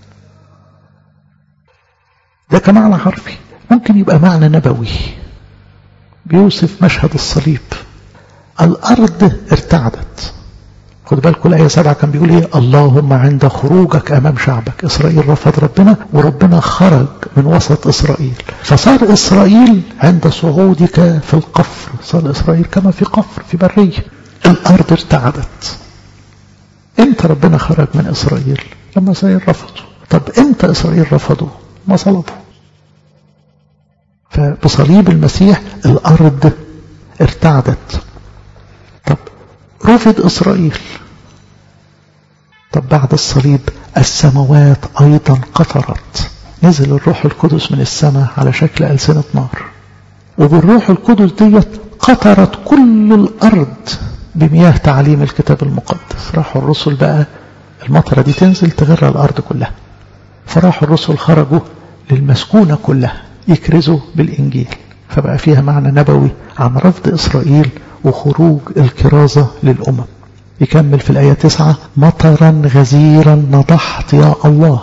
A: ده كمعنى حرفي ممكن يبقى معنى نبوي بيوصف مشهد الصليب الأرض ارتعدت خد بالكم الآية سبعة كان بيقول إيه اللهم عند خروجك أمام شعبك إسرائيل رفض ربنا وربنا خرج من وسط إسرائيل فصار إسرائيل عند صعودك في القفر صار إسرائيل كما في قفر في برية الأرض ارتعدت إمتى ربنا خرج من إسرائيل لما إسرائيل رفضوا طب إمتى إسرائيل رفضوا ما صلبوا فبصليب المسيح الأرض ارتعدت طب رفض إسرائيل طب بعد الصليب السماوات أيضا قطرت نزل الروح القدس من السماء على شكل ألسنة نار وبالروح القدس ديت قطرت كل الأرض بمياه تعليم الكتاب المقدس راحوا الرسل بقى المطرة دي تنزل تغرى الأرض كلها فراحوا الرسل خرجوا للمسكونة كلها يكرزوا بالإنجيل فبقى فيها معنى نبوي عن رفض إسرائيل وخروج الكرازة للأمم يكمل في الآية تسعة مطرا غزيرا نضحت يا الله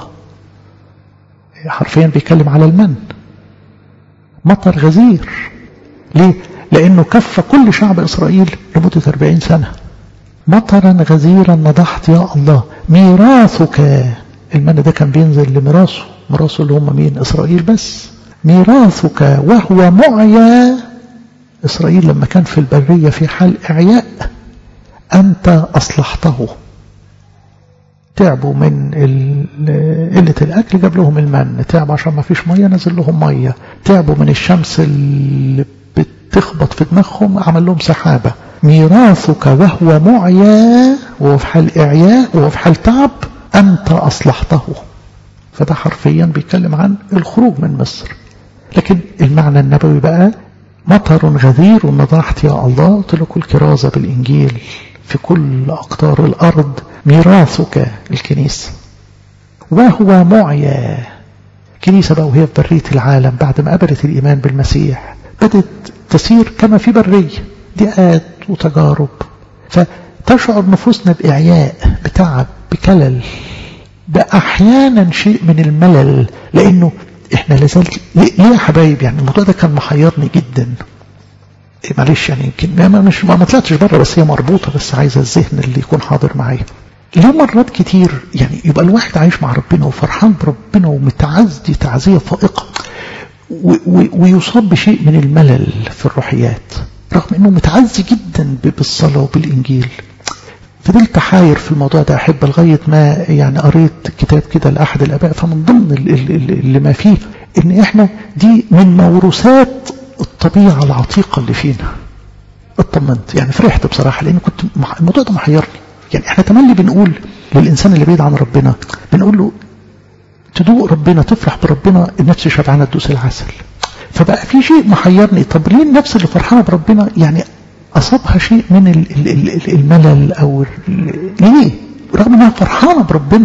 A: حرفيا بيتكلم على المن مطر غزير ليه؟ لأنه كف كل شعب إسرائيل لمدة 40 سنة مطرا غزيرا نضحت يا الله ميراثك المن ده كان بينزل لميراثه ميراثه اللي هم مين إسرائيل بس ميراثك وهو معيا إسرائيل لما كان في البرية في حال إعياء أنت أصلحته تعبوا من قلة الأكل جاب لهم المن تعبوا عشان ما فيش مية نزل لهم مية تعبوا من الشمس اللي بتخبط في دماغهم عمل لهم سحابة ميراثك وهو معيا وهو في حال إعياء وهو في حال تعب أنت أصلحته فده حرفيا بيتكلم عن الخروج من مصر لكن المعنى النبوي بقى مطر غزير ونضحت يا الله قلت لكم الكرازة بالإنجيل في كل أقطار الأرض ميراثك الكنيسة وهو معيا كنيسة بقى وهي في برية العالم بعد ما قبلت الإيمان بالمسيح بدت تسير كما في برية ضيقات وتجارب فتشعر نفوسنا بإعياء بتعب بكلل بأحيانا شيء من الملل لأنه احنا لازال ليه يا حبايب يعني الموضوع ده كان محيرني جدا إيه معلش يعني يمكن ما مش ما طلعتش بره بس هي مربوطه بس عايزه الذهن اللي يكون حاضر معايا ليه مرات كتير يعني يبقى الواحد عايش مع ربنا وفرحان بربنا ومتعزي تعزيه فائقه ويصاب بشيء من الملل في الروحيات رغم انه متعزي جدا بالصلاة وبالانجيل فضلت حاير في الموضوع ده احب لغاية ما يعني قريت كتاب كده لأحد الاباء فمن ضمن اللي ما فيه ان احنا دي من موروثات الطبيعة العتيقة اللي فينا اطمنت يعني فرحت بصراحة لان كنت الموضوع ده محيرني يعني احنا تملي بنقول للإنسان اللي بعيد عن ربنا بنقول له تدوق ربنا تفرح بربنا النفس شبعانة تدوس العسل فبقى في شيء محيرني طب ليه النفس اللي فرحانة بربنا يعني أصابها شيء من الملل أو ليه رغم أنها فرحانة بربنا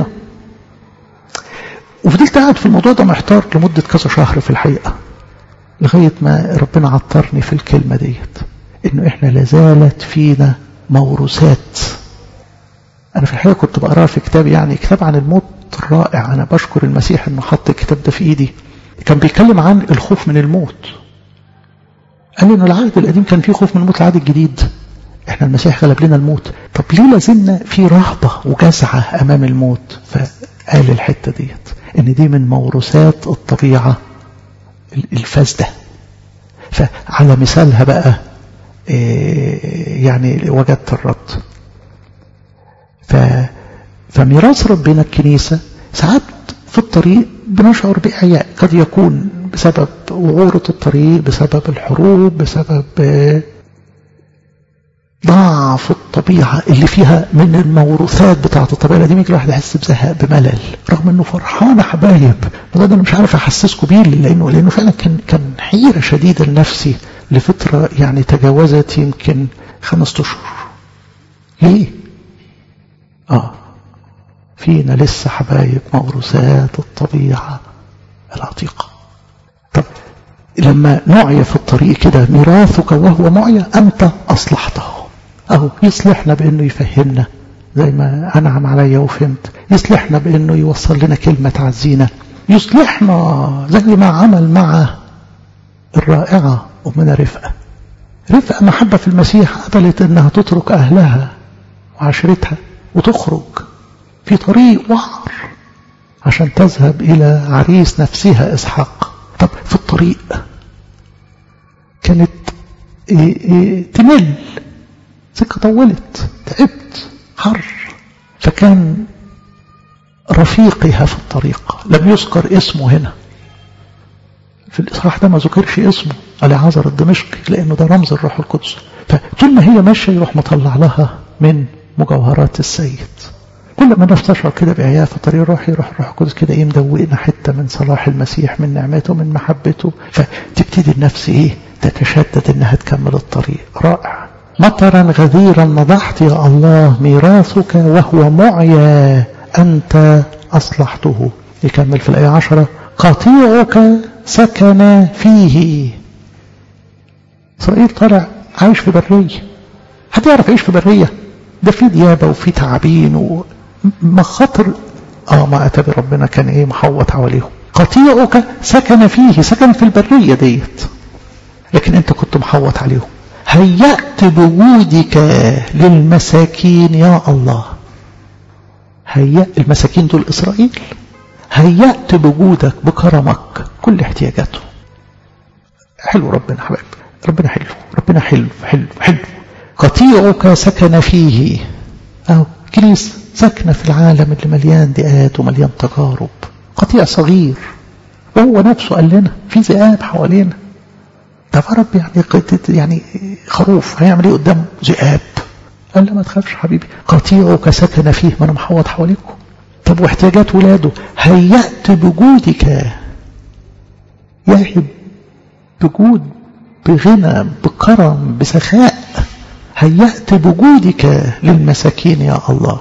A: وفضلت قاعد في الموضوع ده محتار لمدة كذا شهر في الحقيقة لغاية ما ربنا عطرني في الكلمة ديت إنه إحنا لازالت فينا موروثات أنا في الحقيقة كنت بقراه في كتاب يعني كتاب عن الموت رائع أنا بشكر المسيح إنه حط الكتاب ده في إيدي كان بيتكلم عن الخوف من الموت قال إنه العهد القديم كان فيه خوف من الموت العهد الجديد إحنا المسيح غلب لنا الموت طب ليه لازلنا في رهبة وجزعة أمام الموت فقال الحتة ديت إن دي من موروثات الطبيعة الفاسدة فعلى مثالها بقى يعني وجدت الرد ف... فميراث ربنا الكنيسة ساعات في الطريق بنشعر بإعياء قد يكون بسبب وعورة الطريق بسبب الحروب بسبب ضعف الطبيعة اللي فيها من الموروثات بتاعة الطبيعة دي ممكن الواحد يحس بزهق بملل رغم انه فرحان حبايب ده انا مش عارف احسسكم بيه لانه لانه فعلا كان كان حيرة شديدة لنفسي لفترة يعني تجاوزت يمكن خمسة اشهر ليه؟ اه فينا لسه حبايب موروثات الطبيعة العتيقة طب لما نعي في الطريق كده ميراثك وهو معي أنت أصلحته أهو يصلحنا بأنه يفهمنا زي ما أنعم عليا وفهمت يصلحنا بأنه يوصل لنا كلمة تعزينا يصلحنا زي ما عمل مع الرائعة أمنا رفقة رفقة محبة في المسيح قبلت أنها تترك أهلها وعشرتها وتخرج في طريق وعر عشان تذهب إلى عريس نفسها إسحاق طب في الطريق كانت إيه إيه تمل سكة طولت تعبت حر فكان رفيقها في الطريق لم يذكر اسمه هنا في الإصحاح ده ما ذكرش اسمه العازر الدمشقي لأنه ده رمز الروح القدس فطول ما هي ماشية يروح مطلع لها من مجوهرات السيد كل ما الناس تشعر كده بإعياء في الطريق الروحي يروح الروح القدس كده ايه مدوقنا حتة من صلاح المسيح من نعمته من محبته فتبتدي النفس ايه تتشدد انها تكمل الطريق رائع مطرا غزيرا نضحت يا الله ميراثك وهو معيا أنت أصلحته يكمل في الآية عشرة قطيعك سكن فيه إسرائيل طلع عايش في برية حد يعرف يعيش في برية ده في ديابة وفي تعابين ومخاطر اه ما أتى بربنا كان ايه محوط حواليهم قطيعك سكن فيه سكن في البرية ديت لكن انت كنت محوط عليهم هيأت بوجودك للمساكين يا الله هيأ المساكين دول إسرائيل هيأت بوجودك بكرمك كل احتياجاته حلو ربنا حبايب ربنا حلو ربنا حلو حلو حلو قطيعك سكن فيه أو كنيسة ساكنة في العالم اللي مليان ضيقات ومليان تجارب قطيع صغير وهو نفسه قال لنا في ذئاب حوالينا ده فرب يعني يعني خروف هيعمل ايه قدامه ذئاب قال له ما تخافش حبيبي قطيعك سكن فيه ما انا محوط حواليكم طب واحتياجات ولاده هيأت بجودك يهب بجود بغنى بكرم بسخاء هيأت بجودك للمساكين يا الله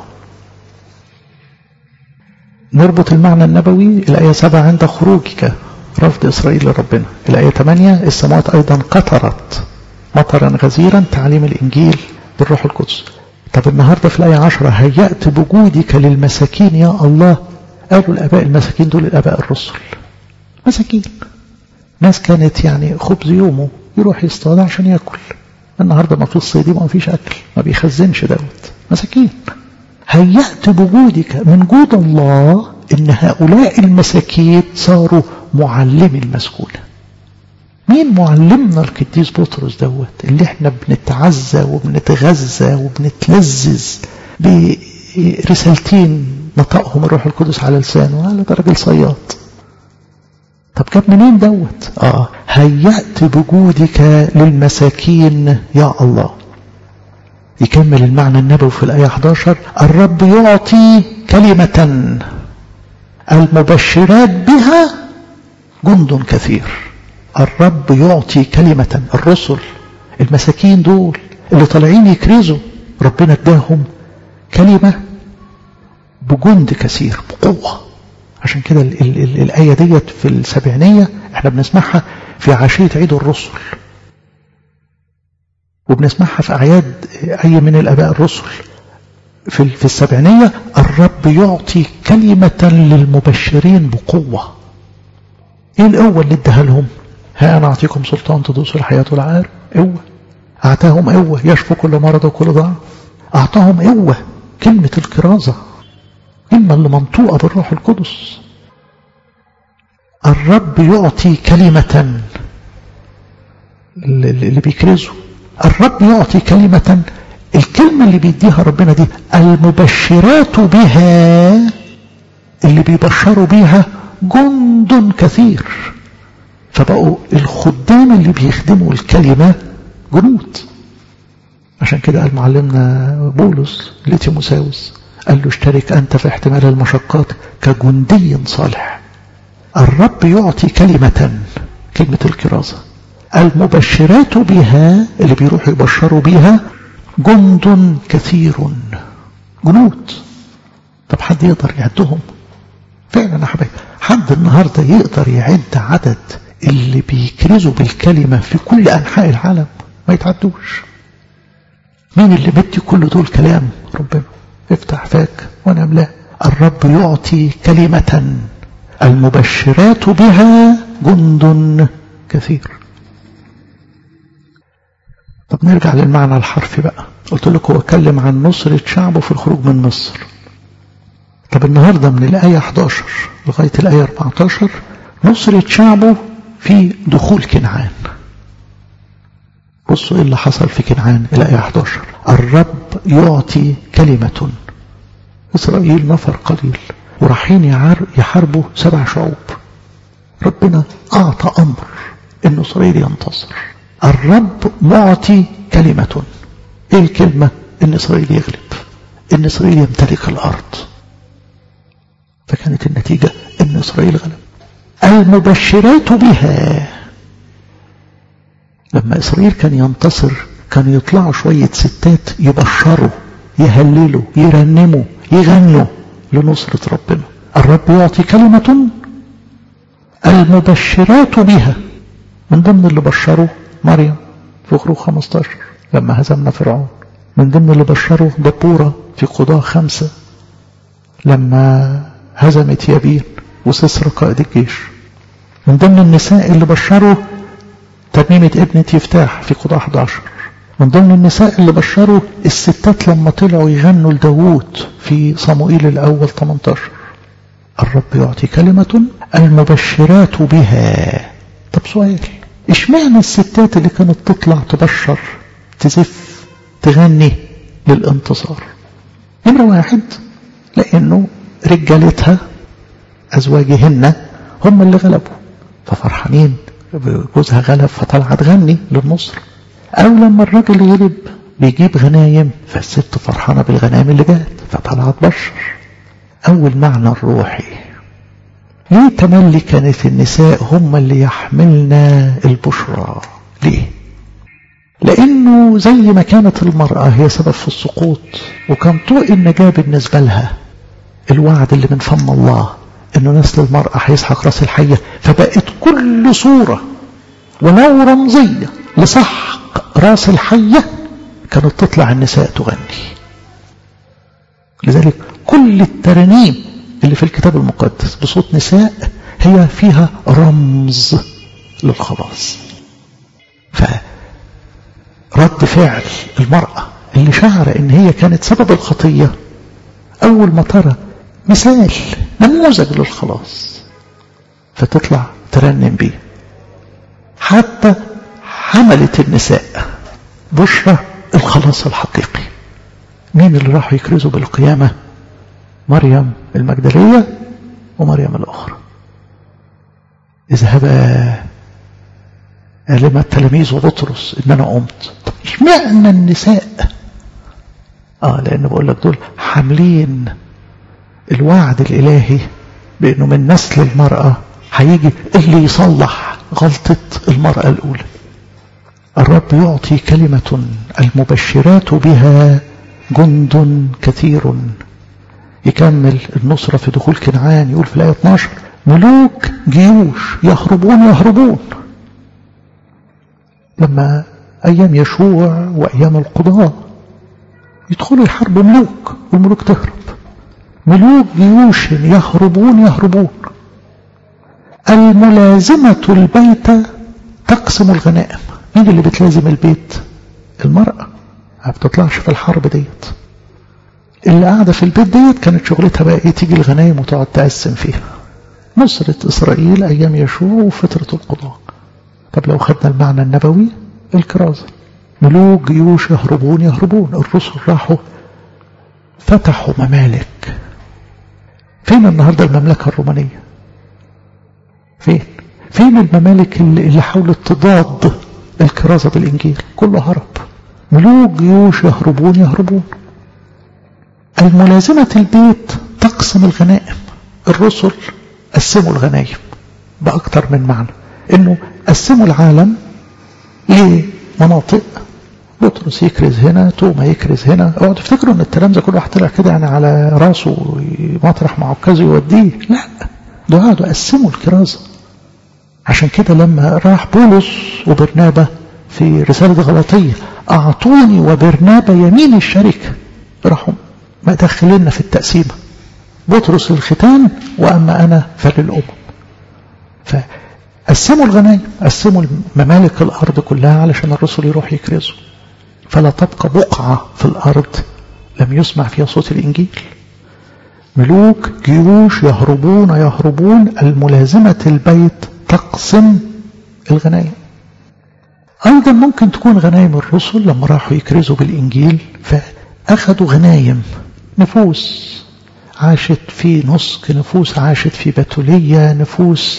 A: نربط المعنى النبوي الآية 7 عند خروجك رفض إسرائيل لربنا الآية 8 السماوات أيضا قطرت مطرا غزيرا تعليم الإنجيل بالروح القدس طب النهاردة في الآية 10 هيأت بوجودك للمساكين يا الله قالوا الآباء المساكين دول الآباء الرسل مساكين ناس كانت يعني خبز يومه يروح يصطاد عشان ياكل النهاردة ما فيش صيدي ما فيش أكل ما بيخزنش دوت مساكين هيأت بوجودك من جود الله إن هؤلاء المساكين صاروا معلمي المسكونة مين معلمنا القديس بطرس دوت اللي احنا بنتعزى وبنتغذى وبنتلذذ برسالتين نطقهم الروح القدس على لسانه قال ده راجل صياد طب جاب منين دوت اه هيأت بجودك للمساكين يا الله يكمل المعنى النبوي في الآية 11 الرب يعطي كلمة المبشرات بها جند كثير الرب يعطي كلمة الرسل المساكين دول اللي طالعين يكرزوا ربنا اداهم كلمة بجند كثير بقوة عشان كده ال ال ال الآية ديت في السبعينية احنا بنسمعها في عشية عيد الرسل وبنسمعها في أعياد أي من الآباء الرسل في, في السبعينية الرب يعطي كلمة للمبشرين بقوة ايه القوة اللي اداها لهم ها أنا أعطيكم سلطان تدوسوا الحياة والعار قوة أعطاهم قوة يشفو كل مرض وكل ضعف أعطاهم قوة كلمة الكرازة إما اللي منطوقة بالروح القدس الرب يعطي كلمة اللي بيكرزوا الرب يعطي كلمة الكلمة اللي بيديها ربنا دي المبشرات بها اللي بيبشروا بيها جند كثير فبقوا الخدام اللي بيخدموا الكلمة جنود عشان كده قال معلمنا بولس لتيموساوس قال له اشترك أنت في احتمال المشقات كجندي صالح الرب يعطي كلمة كلمة الكرازة المبشرات بها اللي بيروحوا يبشروا بيها جند كثير جنود طب حد يقدر يعدهم فعلا يا حبايبي حد النهارده يقدر يعد عدد اللي بيكرزوا بالكلمة في كل أنحاء العالم ما يتعدوش مين اللي بدي كل دول كلام ربنا افتح فاك وانا املاه الرب يعطي كلمة المبشرات بها جند كثير طب نرجع للمعنى الحرفي بقى قلت لكم هو اتكلم عن نصرة شعبه في الخروج من مصر طب النهاردة من الآية 11 لغاية الآية 14 نصرة شعبه في دخول كنعان بصوا ايه اللي حصل في كنعان الآية 11 الرب يعطي كلمة إسرائيل نفر قليل ورايحين يحاربوا سبع شعوب ربنا أعطى أمر إن إسرائيل ينتصر الرب معطي كلمة إيه الكلمة إن إسرائيل يغلب إن إسرائيل يمتلك الأرض فكانت النتيجة إن إسرائيل غلب المبشرات بها لما إسرائيل كان ينتصر كانوا يطلعوا شوية ستات يبشروا يهللوا يرنموا يغنوا لنصرة ربنا الرب يعطي كلمة المبشرات بها من ضمن اللي بشروا مريم في خروج 15 لما هزمنا فرعون من ضمن اللي بشروا دبورة في قضاء خمسة لما هزمت يابين وسسر قائد الجيش من ضمن النساء اللي بشروا تميمة ابنة يفتاح في قضاء 11 من ضمن النساء اللي بشروا الستات لما طلعوا يغنوا لداوود في صموئيل الأول 18 الرب يعطي كلمة المبشرات بها طب سؤال اشمعنى الستات اللي كانت تطلع تبشر تزف تغني للانتصار نمرة واحد لأنه رجالتها أزواجهن هم اللي غلبوا ففرحانين جوزها غلب فطلع تغني للنصر أو لما الراجل غلب بيجيب غنايم فالست فرحانة بالغنايم اللي جات فطلعت بشر أول معنى الروحي ليه تملي كانت النساء هم اللي يحملنا البشرى ليه لأنه زي ما كانت المرأة هي سبب في السقوط وكان طوق النجاة بالنسبة لها الوعد اللي من فم الله انه نسل المرأة هيسحق راس الحية فبقت كل صورة ولو رمزية لسحق راس الحية كانت تطلع النساء تغني لذلك كل الترانيم اللي في الكتاب المقدس بصوت نساء هي فيها رمز للخلاص فرد فعل المرأة اللي شعر ان هي كانت سبب الخطية اول ما ترى مثال نموذج للخلاص فتطلع ترنم بيه حتى حملت النساء بشرى الخلاص الحقيقي مين اللي راحوا يكرزوا بالقيامة مريم المجدلية ومريم الأخرى اذهبا لما التلاميذ وبطرس ان انا قمت طب اشمعنى النساء اه لان بقول لك دول حاملين الوعد الالهي بانه من نسل المرأة هيجي اللي يصلح غلطة المرأة الاولى الرب يعطي كلمة المبشرات بها جند كثير يكمل النصرة في دخول كنعان يقول في الآية 12 ملوك جيوش يهربون يهربون لما أيام يشوع وأيام القضاء يدخلوا يحاربوا ملوك والملوك تهرب ملوك جيوش يهربون يهربون الملازمة البيت تقسم الغنائم مين اللي بتلازم البيت المرأة ما بتطلعش في الحرب ديت اللي قاعدة في البيت ديت كانت شغلتها بقى ايه تيجي الغنايم وتقعد تقسم فيها نصرة إسرائيل أيام يشوع وفترة القضاء طب لو خدنا المعنى النبوي الكرازة ملوك جيوش يهربون يهربون الرسل راحوا فتحوا ممالك فين النهاردة المملكة الرومانية فين فين الممالك اللي حاولت تضاد الكرازة بالإنجيل كله هرب ملوك جيوش يهربون يهربون الملازمة البيت تقسم الغنائم الرسل قسموا الغنائم بأكثر من معنى انه قسموا العالم لمناطق بطرس يكرز هنا توما يكرز هنا اوعوا تفتكروا ان التلامذه كل واحد طلع كده يعني على راسه مطرح معكزه يوديه لا دول قعدوا قسموا الكرازه عشان كده لما راح بولس وبرنابا في رسالة غلطية أعطوني وبرنابا يمين الشركة راحوا مدخلنا في التقسيمة بطرس الختان وأما أنا فللأمم فقسموا الغنايم قسموا ممالك الأرض كلها علشان الرسل يروح يكرزوا فلا تبقى بقعة في الأرض لم يسمع فيها صوت الإنجيل ملوك جيوش يهربون يهربون الملازمة البيت تقسم الغنايم أيضا ممكن تكون غنايم الرسل لما راحوا يكرزوا بالإنجيل فأخذوا غنايم نفوس عاشت في نسك نفوس عاشت في بتولية نفوس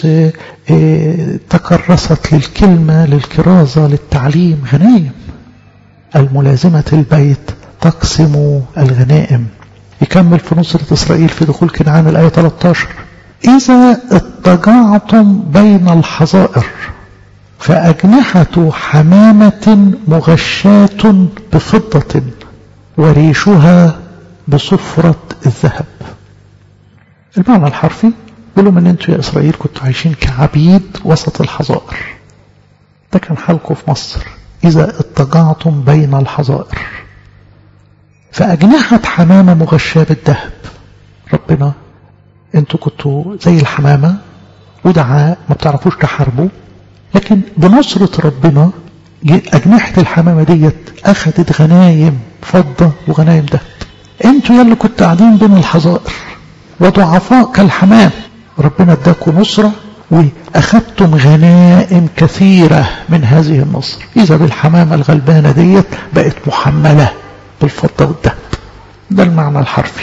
A: تكرست للكلمة للكرازة للتعليم غنايم الملازمة البيت تقسم الغنائم يكمل في نصرة إسرائيل في دخول كنعان الآية 13 إذا اضطجعتم بين الحظائر فأجنحة حمامة مغشاة بفضة وريشها بصفرة الذهب المعنى الحرفي بيقولوا من انتوا يا إسرائيل كنتوا عايشين كعبيد وسط الحظائر ده كان حالكم في مصر إذا اضطجعتم بين الحظائر فأجنحة حمامة مغشاة بالذهب ربنا انتوا كنتوا زي الحمامة ودعاء ما بتعرفوش تحاربوا لكن بنصرة ربنا أجنحة الحمامة ديت أخذت غنايم فضة وغنايم ذهب انتوا يلي كنتوا قاعدين بين الحظائر وضعفاء كالحمام ربنا اداكم نصرة وأخذتم غنائم كثيرة من هذه النصر إذا بالحمامة الغلبانة ديت بقت محملة بالفضة والذهب ده المعنى الحرفي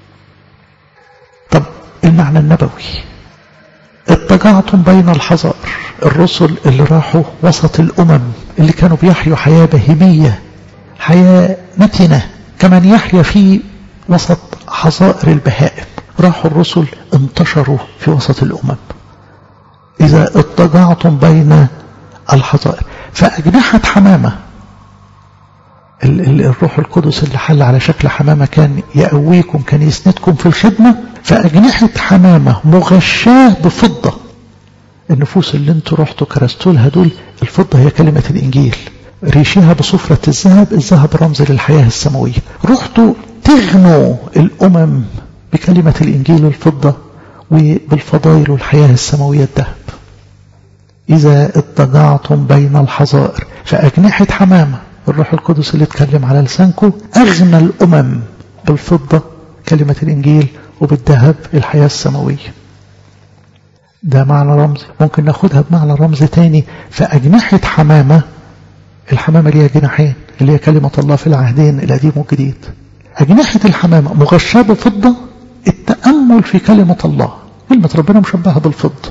A: طب المعنى النبوي اضطجعتم بين الحظائر الرسل اللي راحوا وسط الأمم اللي كانوا بيحيوا حياة بهيمية حياة متنة كمن يحيا في وسط حظائر البهائم راحوا الرسل انتشروا في وسط الأمم إذا اضطجعتم بين الحظائر فأجنحة حمامة الروح القدس اللي حل على شكل حمامة كان يقويكم كان يسندكم في الخدمة فأجنحة حمامة مغشاة بفضة النفوس اللي انتوا رحتوا كرستوا لها دول الفضة هي كلمة الإنجيل ريشها بصفرة الذهب الذهب رمز للحياة السماوية رحتوا تغنوا الأمم بكلمة الإنجيل الفضة وبالفضائل والحياة السماوية الذهب إذا اضطجعتم بين الحظائر فأجنحة حمامة الروح القدس اللي اتكلم على لسانكم أغنى الأمم بالفضة كلمة الإنجيل وبالذهب الحياة السماوية ده معنى رمزي ممكن ناخدها بمعنى رمز تاني فأجنحة حمامة الحمامة ليها جناحين اللي هي كلمة الله في العهدين القديم والجديد أجنحة الحمامة مغشاة بفضة التأمل في كلمة الله كلمة ربنا مشبهة بالفضة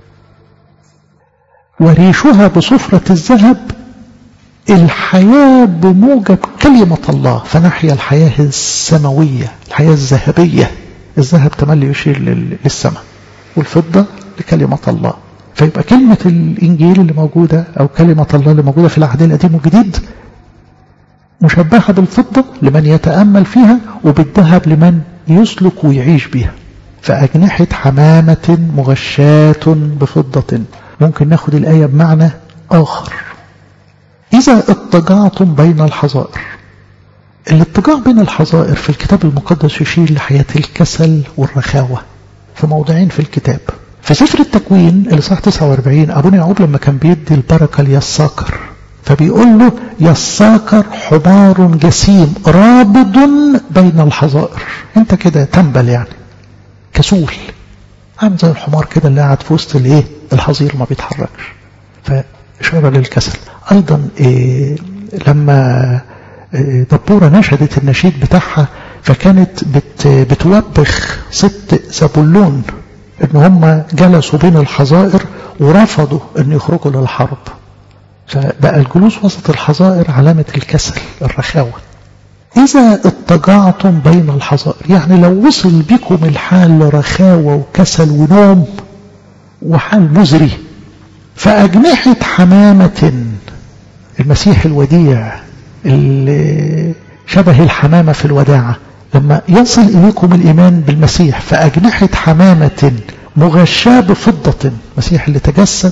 A: وريشها بصفرة الذهب الحياة بموجب كلمة الله فنحيا الحياة السماوية الحياة الذهبية الذهب تملي يشير للسماء والفضة لكلمة الله فيبقى كلمة الإنجيل اللي موجودة أو كلمة الله اللي موجودة في العهد القديم والجديد مشبهة بالفضة لمن يتأمل فيها وبالذهب لمن يسلك ويعيش بها فأجنحة حمامة مغشاة بفضة ممكن ناخد الآية بمعنى آخر إذا اضطجعتم بين الحظائر الاتجاع بين الحظائر في الكتاب المقدس يشير لحياة الكسل والرخاوة في موضعين في الكتاب في سفر التكوين الإصحاح 49 أبونا يعقوب لما كان بيدي البركة ليساكر فبيقول له يساكر حمار جسيم رابض بين الحظائر انت كده تنبل يعني كسول عامل زي الحمار كده اللي قاعد في وسط الايه الحظير ما بيتحركش فإشارة للكسل أيضا إيه لما إيه دبورة نشدت النشيد بتاعها فكانت بت بتوبخ ست زبولون ان هم جلسوا بين الحظائر ورفضوا ان يخرجوا للحرب فبقى الجلوس وسط الحظائر علامة الكسل الرخاوة إذا اضطجعتم بين الحظائر يعني لو وصل بكم الحال لرخاوة وكسل ونوم وحال مزري فأجنحة حمامة المسيح الوديع اللي شبه الحمامة في الوداعة لما يصل إليكم الإيمان بالمسيح فأجنحة حمامة مغشاة بفضة المسيح اللي تجسد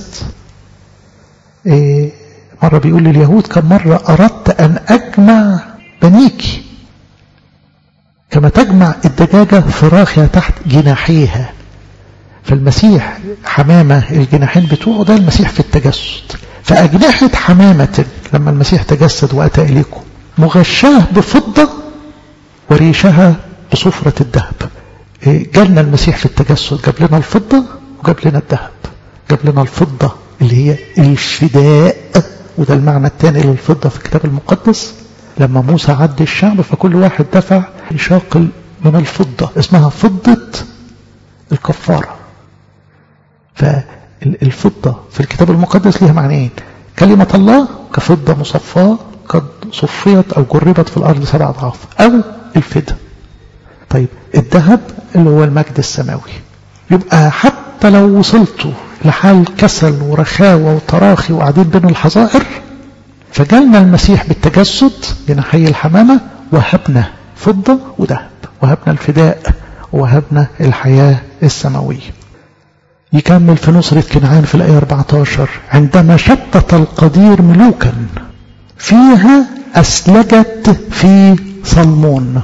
A: إيه مرة بيقول لليهود كم مرة أردت أن أجمع بنيك كما تجمع الدجاجة فراخها تحت جناحيها فالمسيح حمامة الجناحين بتوعه ده المسيح في التجسد فأجنحة حمامة لما المسيح تجسد وأتى إليكم مغشاه بفضة وريشها بصفرة الذهب جالنا المسيح في التجسد جاب لنا الفضة وجاب لنا الذهب جاب لنا الفضة اللي هي الفداء وده المعنى الثاني للفضة في الكتاب المقدس لما موسى عد الشعب فكل واحد دفع شاقل من الفضة اسمها فضة الكفارة فالفضة في الكتاب المقدس ليها معنيين كلمة الله كفضة مصفاة قد صفيت أو جربت في الأرض سبع أضعاف أو الفداء طيب الذهب اللي هو المجد السماوي يبقى حتى لو وصلتوا لحال كسل ورخاوة وتراخي وقاعدين بين الحظائر فجالنا المسيح بالتجسد جناحي الحمامة وهبنا فضة وذهب وهبنا الفداء وهبنا الحياة السماوية يكمل في نصرة كنعان في الآية 14 عندما شتت القدير ملوكا فيها أسلجت في صلمون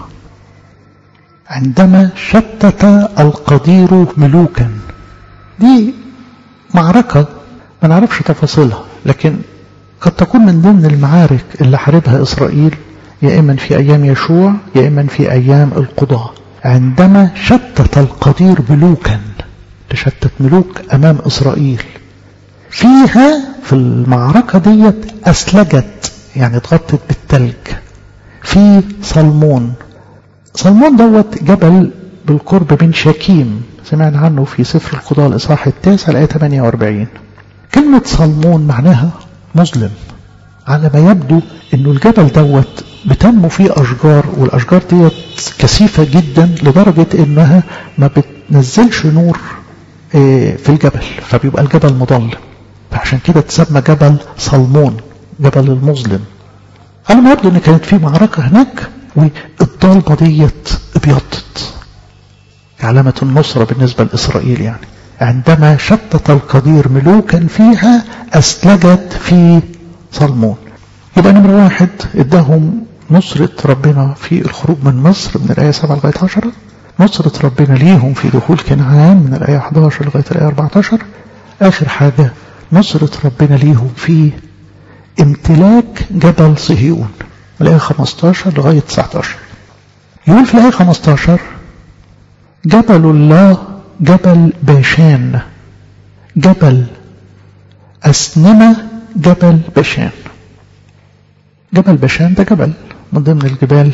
A: عندما شتت القدير ملوكا دي معركة ما نعرفش تفاصيلها لكن قد تكون من ضمن المعارك اللي حاربها إسرائيل يا إما في أيام يشوع يا إما في أيام القضاء عندما شتت القدير ملوكا تشتت ملوك أمام إسرائيل فيها في المعركة ديت أسلجت يعني اتغطت بالتلج في صلمون صلمون دوت جبل بالقرب من شكيم سمعنا عنه في سفر القضاء الإصحاح التاسع الآية 48 كلمة صلمون معناها مظلم على ما يبدو انه الجبل دوت بتنمو فيه اشجار والاشجار ديت كثيفة جدا لدرجة انها ما بتنزلش نور في الجبل فبيبقى الجبل مظلم فعشان كده تسمى جبل صلمون جبل المظلم على ما يبدو ان كانت في معركة هناك والضلمة ديت ابيضت علامة النصرة بالنسبة لإسرائيل يعني عندما شتت القدير ملوكا فيها أسلجت في صلمون يبقى نمرة واحد اداهم نصرة ربنا في الخروج من مصر من الآية 7 لغاية 10 نصرة ربنا ليهم في دخول كنعان من الآية 11 لغاية الآية 14 آخر حاجة نصرة ربنا ليهم في امتلاك جبل صهيون من الآية 15 لغاية 19 يقول في الآية 15 جبل الله جبل باشان جبل أسنمة جبل بشان جبل بشان ده جبل من ضمن الجبال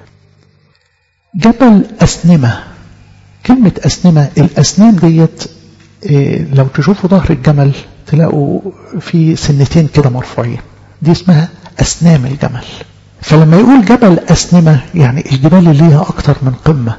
A: جبل أسنمة كلمة أسنمة الأسنام ديت إيه لو تشوفوا ظهر الجمل تلاقوا في سنتين كده مرفوعين دي اسمها أسنام الجمل فلما يقول جبل أسنمة يعني الجبال اللي ليها أكتر من قمة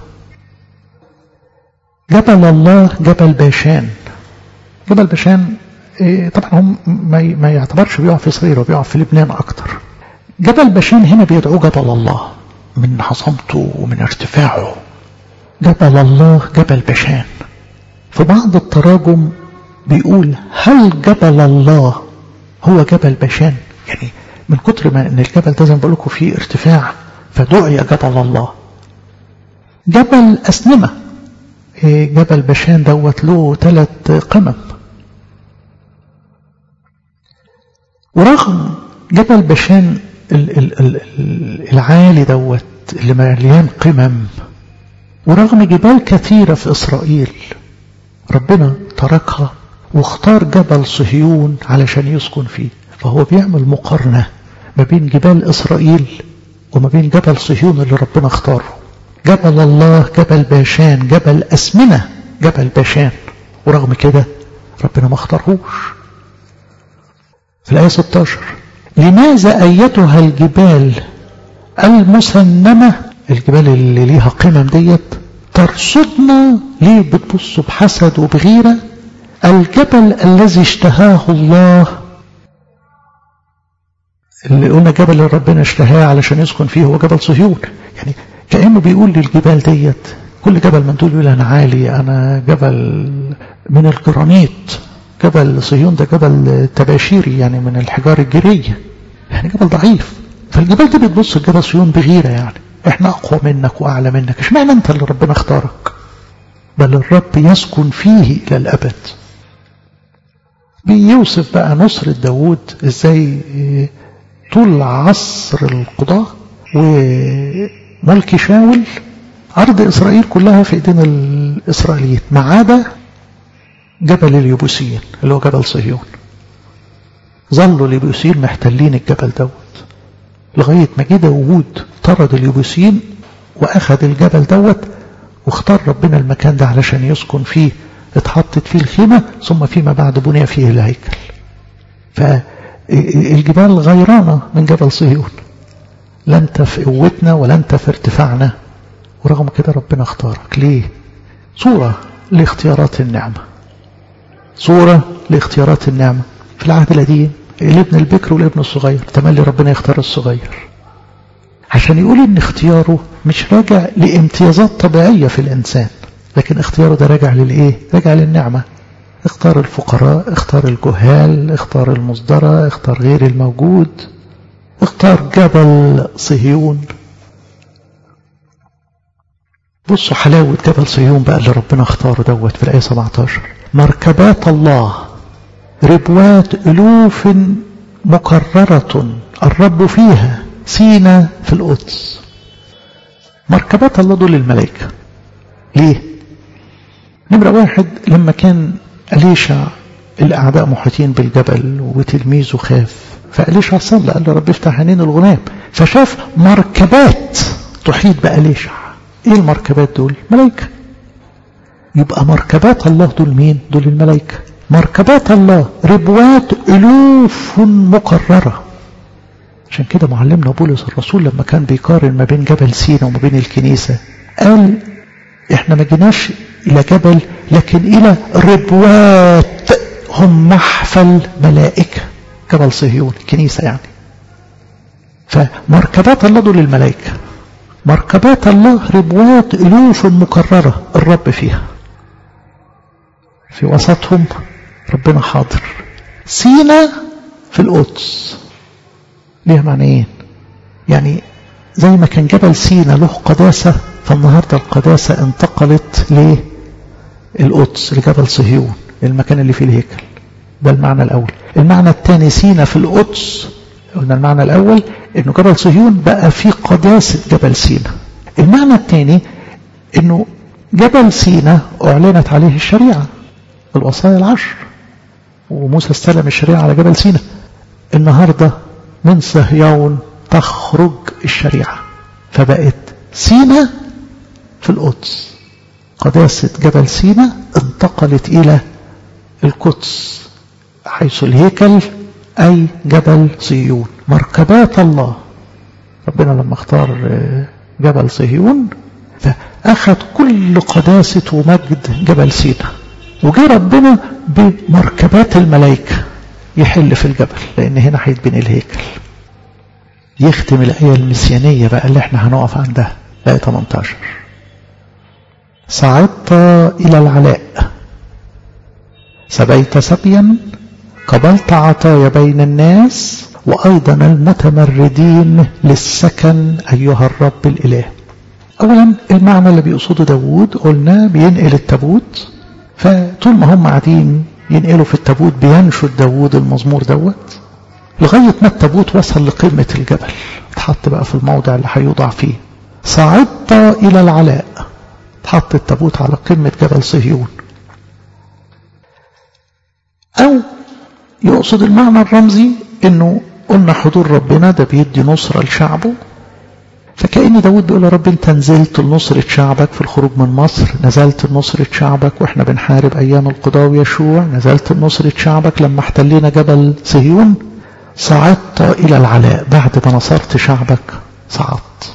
A: جبل الله جبل باشان جبل باشان إيه طبعا هم ما يعتبرش بيقع في إسرائيل وبيقع في لبنان أكتر جبل باشان هنا بيدعوه جبل الله من عظمته ومن ارتفاعه جبل الله جبل باشان في بعض التراجم بيقول هل جبل الله هو جبل باشان يعني من كتر ما ان الجبل ده زي ما بقول لكم فيه ارتفاع فدعي جبل الله جبل أسنمة جبل باشان دوت له ثلاث قمم ورغم جبل باشان العالي دوت اللي مليان قمم ورغم جبال كثيرة في إسرائيل ربنا تركها واختار جبل صهيون علشان يسكن فيه فهو بيعمل مقارنة ما بين جبال إسرائيل وما بين جبل صهيون اللي ربنا اختاره جبل الله جبل باشان جبل أسمنة جبل باشان ورغم كده ربنا ما اختارهوش في الآية 16 لماذا أيتها الجبال المسنمة الجبال اللي ليها قمم ديت ترصدنا ليه بتبصوا بحسد وبغيرة الجبل الذي اشتهاه الله اللي قلنا جبل اللي ربنا اشتهاه علشان يسكن فيه هو جبل صهيون يعني كأنه بيقول للجبال ديت كل جبل من دول يقول أنا عالي أنا جبل من الجرانيت جبل صهيون ده جبل تباشيري يعني من الحجار الجيرية يعني جبل ضعيف فالجبال دي بتبص لجبل صهيون بغيرة يعني احنا أقوى منك وأعلى منك اشمعنى أنت اللي ربنا اختارك بل الرب يسكن فيه إلى الأبد بيوصف بقى نصر داود ازاي طول عصر القضاء وملك شاول أرض إسرائيل كلها في إيدين الإسرائيليين ما عدا جبل اليبوسيين اللي هو جبل صهيون ظلوا اليبوسيين محتلين الجبل دوت لغاية ما جه داوود طرد اليبوسيين وأخذ الجبل دوت واختار ربنا المكان ده علشان يسكن فيه اتحطت فيه الخيمة ثم فيما بعد بني فيه الهيكل فالجبال غيرانة من جبل صهيون لا انت في قوتنا ولا انت في ارتفاعنا ورغم كده ربنا اختارك ليه صورة لاختيارات النعمة صورة لاختيارات النعمة في العهد القديم الابن البكر والابن الصغير تملي ربنا يختار الصغير عشان يقول ان اختياره مش راجع لامتيازات طبيعية في الانسان لكن اختياره ده راجع للايه راجع للنعمة اختار الفقراء اختار الجهال اختار المصدرة اختار غير الموجود اختار جبل صهيون بصوا حلاوة جبل صهيون بقى اللي ربنا اختاره دوت في الآية 17 مركبات الله ربوات ألوف مكررة الرب فيها سينا في القدس مركبات الله دول الملائكة ليه نمرة واحد لما كان أليشع الأعداء محيطين بالجبل وتلميذه خاف فأليشع صلى قال له رب افتح عينين الغلام فشاف مركبات تحيط بأليشع ايه المركبات دول ملائكة يبقى مركبات الله دول مين دول الملائكة مركبات الله ربوات ألوف مكررة عشان كده معلمنا بولس الرسول لما كان بيقارن ما بين جبل سينا وما بين الكنيسة قال احنا ما جيناش الى جبل لكن الى ربوات هم محفل ملائكة جبل صهيون الكنيسة يعني فمركبات الله دول الملائكة مركبات الله ربوات ألوف مكررة الرب فيها في وسطهم ربنا حاضر سينا في القدس ليها معنيين يعني زي ما كان جبل سينا له قداسة فالنهاردة القداسة انتقلت للقدس لجبل صهيون المكان اللي فيه الهيكل ده المعنى الأول المعنى الثاني سينا في القدس قلنا المعنى الأول انه جبل صهيون بقى فيه قداسة جبل سينا المعنى الثاني انه جبل سينا اعلنت عليه الشريعة الوصايا العشر وموسى استلم الشريعة على جبل سينا النهاردة من صهيون تخرج الشريعة فبقت سينا في القدس قداسة جبل سينا انتقلت إلى القدس حيث الهيكل أي جبل صهيون مركبات الله ربنا لما اختار جبل صهيون فأخذ كل قداسة ومجد جبل سينا وجاء ربنا بمركبات الملائكة يحل في الجبل لأن هنا هيتبني الهيكل يختم الآية المسيانية بقى اللي احنا هنقف عندها آية 18 صعدت إلى العلاء سبيت سبيا قبلت عطايا بين الناس وأيضا المتمردين للسكن أيها الرب الإله أولا المعنى اللي بيقصده داود قلنا بينقل التابوت فطول ما هم قاعدين ينقلوا في التابوت بينشد داود المزمور دوت لغاية ما التابوت وصل لقمة الجبل اتحط بقى في الموضع اللي هيوضع فيه صعدت إلى العلاء اتحط التابوت على قمة جبل صهيون أو يقصد المعنى الرمزي انه قلنا حضور ربنا ده بيدي نصرة لشعبه فكأن داود بيقول يا رب انت نزلت لنصرة شعبك في الخروج من مصر نزلت لنصرة شعبك واحنا بنحارب ايام القضاء ويشوع نزلت لنصرة شعبك لما احتلينا جبل صهيون صعدت الى العلاء بعد ما نصرت شعبك صعدت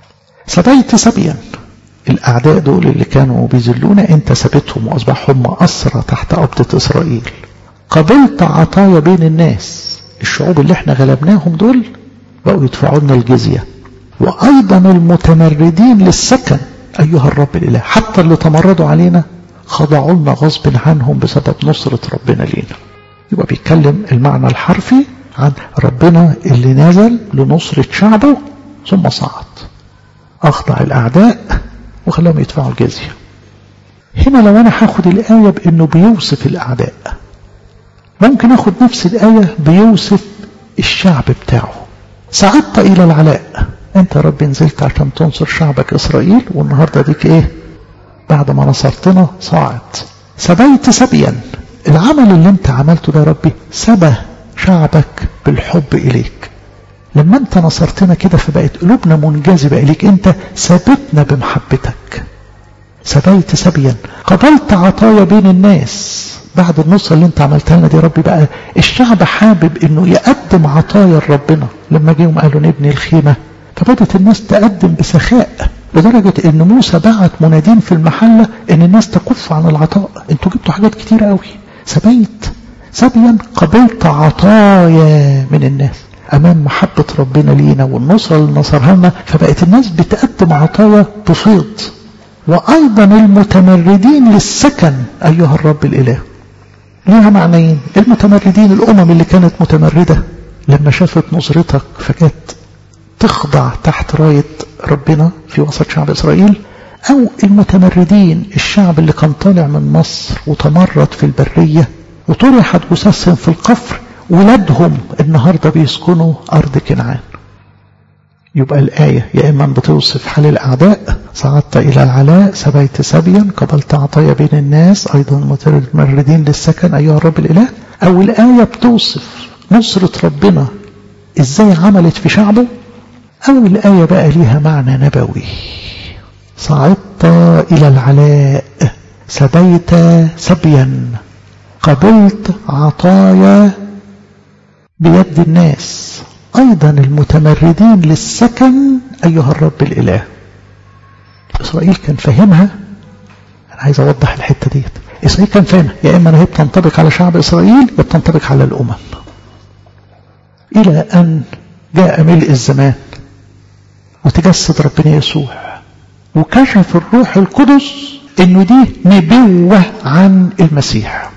A: سبيت سبيا الاعداء دول اللي كانوا بيذلونا انت سبتهم واصبحوا هم اسرى تحت قبضة اسرائيل قبلت عطايا بين الناس الشعوب اللي احنا غلبناهم دول بقوا يدفعوا لنا الجزية وأيضا المتمردين للسكن أيها الرب الإله حتى اللي تمردوا علينا خضعوا لنا غصب عنهم بسبب نصرة ربنا لينا يبقى بيتكلم المعنى الحرفي عن ربنا اللي نزل لنصرة شعبه ثم صعد أخضع الأعداء وخلاهم يدفعوا الجزية هنا لو أنا هاخد الآية بأنه بيوصف الأعداء ممكن اخد نفس الآية بيوصف الشعب بتاعه صعدت إلى العلاء أنت يا رب نزلت عشان تنصر شعبك إسرائيل والنهاردة ديك إيه بعد ما نصرتنا صاعد سبيت سبيا العمل اللي أنت عملته ده يا ربي سبى شعبك بالحب إليك لما أنت نصرتنا كده فبقت قلوبنا منجذبة إليك أنت ثبتنا بمحبتك سبيت سبيا قبلت عطايا بين الناس بعد النصرة اللي انت عملتها لنا دي يا ربي بقى الشعب حابب انه يقدم عطايا لربنا لما جيهم قالوا نبني الخيمة فبدت الناس تقدم بسخاء لدرجة ان موسى بعت منادين في المحلة ان الناس تكف عن العطاء انتوا جبتوا حاجات كتيرة قوي سبيت سبيا قبلت عطايا من الناس امام محبة ربنا لينا والنصرة اللي نصرها لنا فبقت الناس بتقدم عطايا بفيض وايضا المتمردين للسكن ايها الرب الاله ليها معنيين المتمردين الأمم اللي كانت متمردة لما شافت نصرتك فكانت تخضع تحت راية ربنا في وسط شعب إسرائيل أو المتمردين الشعب اللي كان طالع من مصر وتمرد في البرية وطرحت جثثهم في القفر ولادهم النهاردة بيسكنوا أرض كنعان يبقى الآية يا إما بتوصف حال الأعداء صعدت إلى العلاء سبيت سبيا قبلت عطايا بين الناس أيضا متمردين للسكن أيها الرب الإله أو الآية بتوصف نصرة ربنا إزاي عملت في شعبه أو الآية بقى ليها معنى نبوي صعدت إلى العلاء سبيت سبيا قبلت عطايا بيد الناس أيضا المتمردين للسكن أيها الرب الإله إسرائيل كان فاهمها أنا عايز أوضح الحتة ديت إسرائيل كان فاهمها يا إما هي بتنطبق على شعب إسرائيل يا بتنطبق على الأمم إلى أن جاء ملء الزمان وتجسد ربنا يسوع وكشف الروح القدس إنه دي نبوة عن المسيح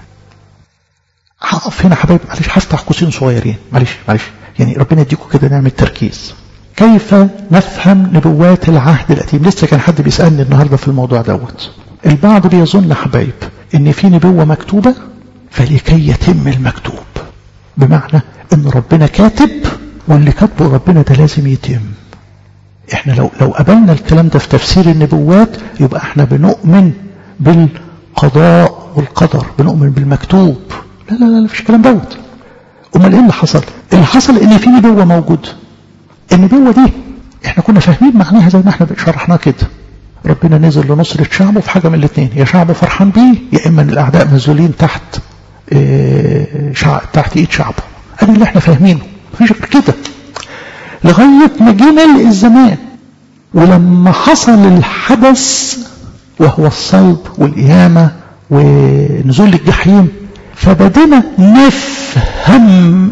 A: هقف هنا حبايبي معلش هفتح قوسين صغيرين معلش معلش يعني ربنا يديكم كده نعمة تركيز كيف نفهم نبوات العهد القديم لسه كان حد بيسألني النهاردة في الموضوع دوت البعض بيظن حبايب ان في نبوة مكتوبة فلكي يتم المكتوب بمعنى ان ربنا كاتب واللي كاتبه ربنا ده لازم يتم احنا لو لو قبلنا الكلام ده في تفسير النبوات يبقى احنا بنؤمن بالقضاء والقدر بنؤمن بالمكتوب لا لا لا مفيش الكلام دوت امال ايه اللي حصل اللي حصل ان في نبوه موجوده النبوه دي احنا كنا فاهمين معناها زي ما احنا شرحناها كده ربنا نزل لنصرة شعبه في حاجة من الاثنين يا شعبه فرحان بيه يا إما الأعداء مذلولين تحت اه شع... تحت إيد شعبه أدي اللي احنا فاهمينه مفيش غير كده لغاية ما جه ملء الزمان ولما حصل الحدث وهو الصلب والقيامة ونزول الجحيم فبدنا نفهم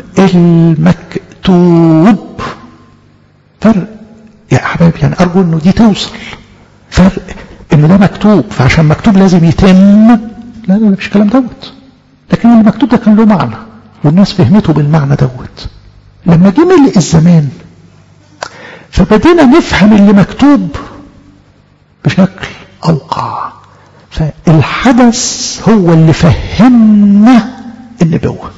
A: المكتوب فرق يا حبايبي يعني أرجو أنه دي توصل فرق ان ده مكتوب فعشان مكتوب لازم يتم لا لا لا مفيش كلام دوت لكن اللي مكتوب ده كان له معنى والناس فهمته بالمعنى دوت لما جه ملء الزمان فبدينا نفهم اللي مكتوب بشكل اوقع فالحدث هو اللي فهمنا النبوه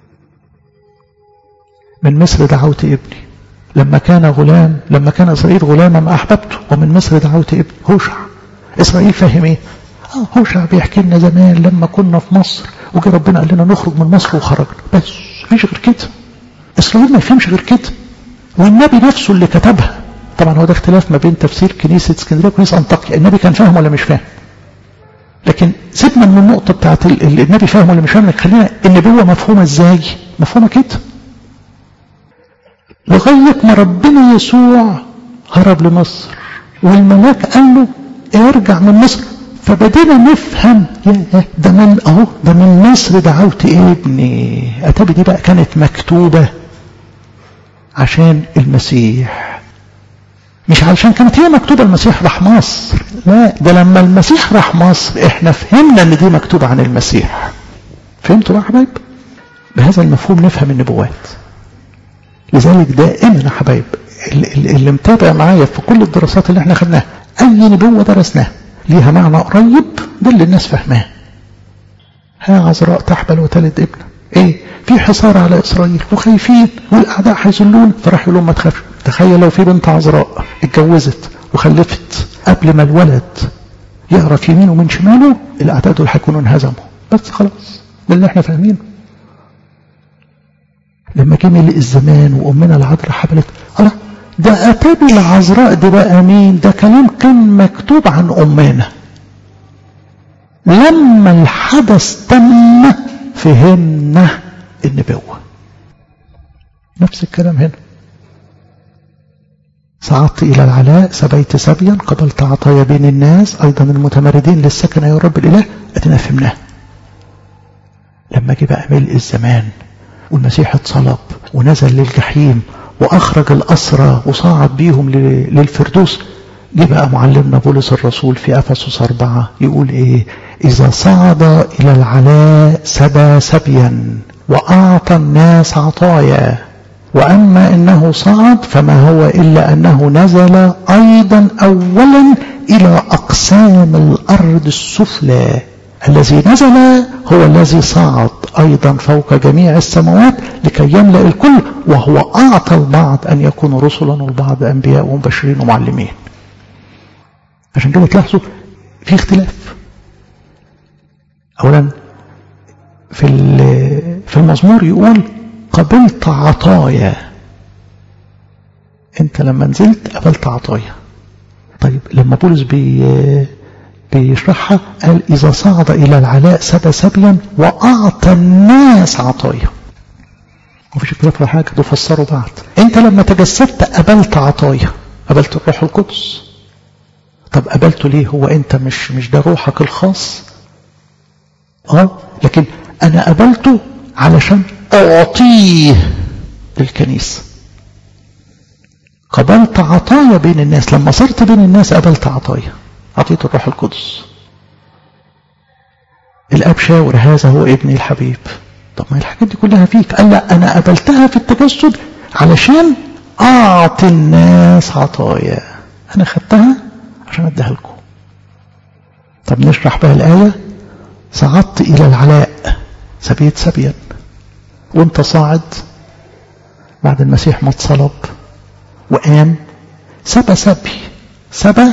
A: من مصر دعوت ابني لما كان غلام لما كان إسرائيل غلاما أحببته ومن مصر دعوت ابن هوشع إسرائيل فاهم إيه آه هوشع بيحكي لنا زمان لما كنا في مصر وجي ربنا قال لنا نخرج من مصر وخرجنا بس مفيش غير كده إسرائيل ما يفهمش غير كده والنبي نفسه اللي كتبها طبعا هو ده اختلاف ما بين تفسير كنيسة اسكندرية وكنيسة أنطاكيا النبي كان فاهم ولا مش فاهم لكن سيبنا من النقطة بتاعت النبي فاهم ولا مش فاهم خلينا النبوة مفهومة ازاي مفهومة كده لغاية ما ربنا يسوع هرب لمصر والملاك قال له ارجع من مصر فبدينا نفهم يا ده من اهو ده من مصر دعوت ابني اتابي دي بقى كانت مكتوبة عشان المسيح مش علشان كانت هي مكتوبة المسيح راح مصر لا ده لما المسيح راح مصر احنا فهمنا ان دي مكتوبة عن المسيح فهمتوا بقى حبايب بهذا المفهوم نفهم النبوات لذلك دائما يا حبايب اللي متابع معايا في كل الدراسات اللي احنا خدناها اي نبوة درسناها ليها معنى قريب ده اللي الناس فاهماه ها عذراء تحبل وتلد ابن ايه في حصار على اسرائيل وخايفين والاعداء هيذلون فراح يقول لهم ما تخافش تخيل لو في بنت عذراء اتجوزت وخلفت قبل ما الولد يعرف يمينه من شماله الاعداء دول هيكونوا انهزموا بس خلاص ده اللي احنا فاهمينه لما جه ملء الزمان وامنا العذراء حبلت الله ده اتابي العذراء دي بقى مين ده كلام كان مكتوب عن امنا لما الحدث تم فهمنا النبوه نفس الكلام هنا صعدت إلى العلاء سبيت سبيا قبلت عطايا بين الناس أيضا المتمردين للسكن يا رب الإله أدنا فهمناه لما جه بقى ملء الزمان والمسيح اتصلب ونزل للجحيم وأخرج الأسرى وصعد بيهم للفردوس جه بقى معلمنا بولس الرسول في أفسس أربعة يقول إيه إذا صعد إلى العلاء سبى سبيا وأعطى الناس عطايا وأما إنه صعد فما هو إلا أنه نزل أيضا أولا إلى أقسام الأرض السفلى الذي نزل هو الذي صعد أيضا فوق جميع السماوات لكي يملأ الكل وهو أعطى البعض أن يكونوا رسلا والبعض أنبياء ومبشرين ومعلمين عشان كده تلاحظوا في اختلاف أولا في في المزمور يقول قبلت عطايا انت لما نزلت قبلت عطايا طيب لما بولس بي بيشرحها قال إذا صعد إلى العلاء سبى سبيا وأعطى الناس عطايا مفيش اختلاف ولا حاجة دول فسروا بعض أنت لما تجسدت قبلت عطايا قبلت الروح القدس طب قبلته ليه هو أنت مش مش ده روحك الخاص اه لكن أنا قبلته علشان أعطيه للكنيسة قبلت عطايا بين الناس لما صرت بين الناس قبلت عطايا عطية الروح القدس الأب شاور هذا هو ابني الحبيب طب ما الحاجات دي كلها فيك قال لا أنا قبلتها في التجسد علشان أعطي الناس عطايا أنا خدتها عشان أديها لكم طب نشرح بقى الآية صعدت إلى العلاء سبيت سبيا وانت صاعد بعد المسيح ما اتصلب وقام سبى سبي سبى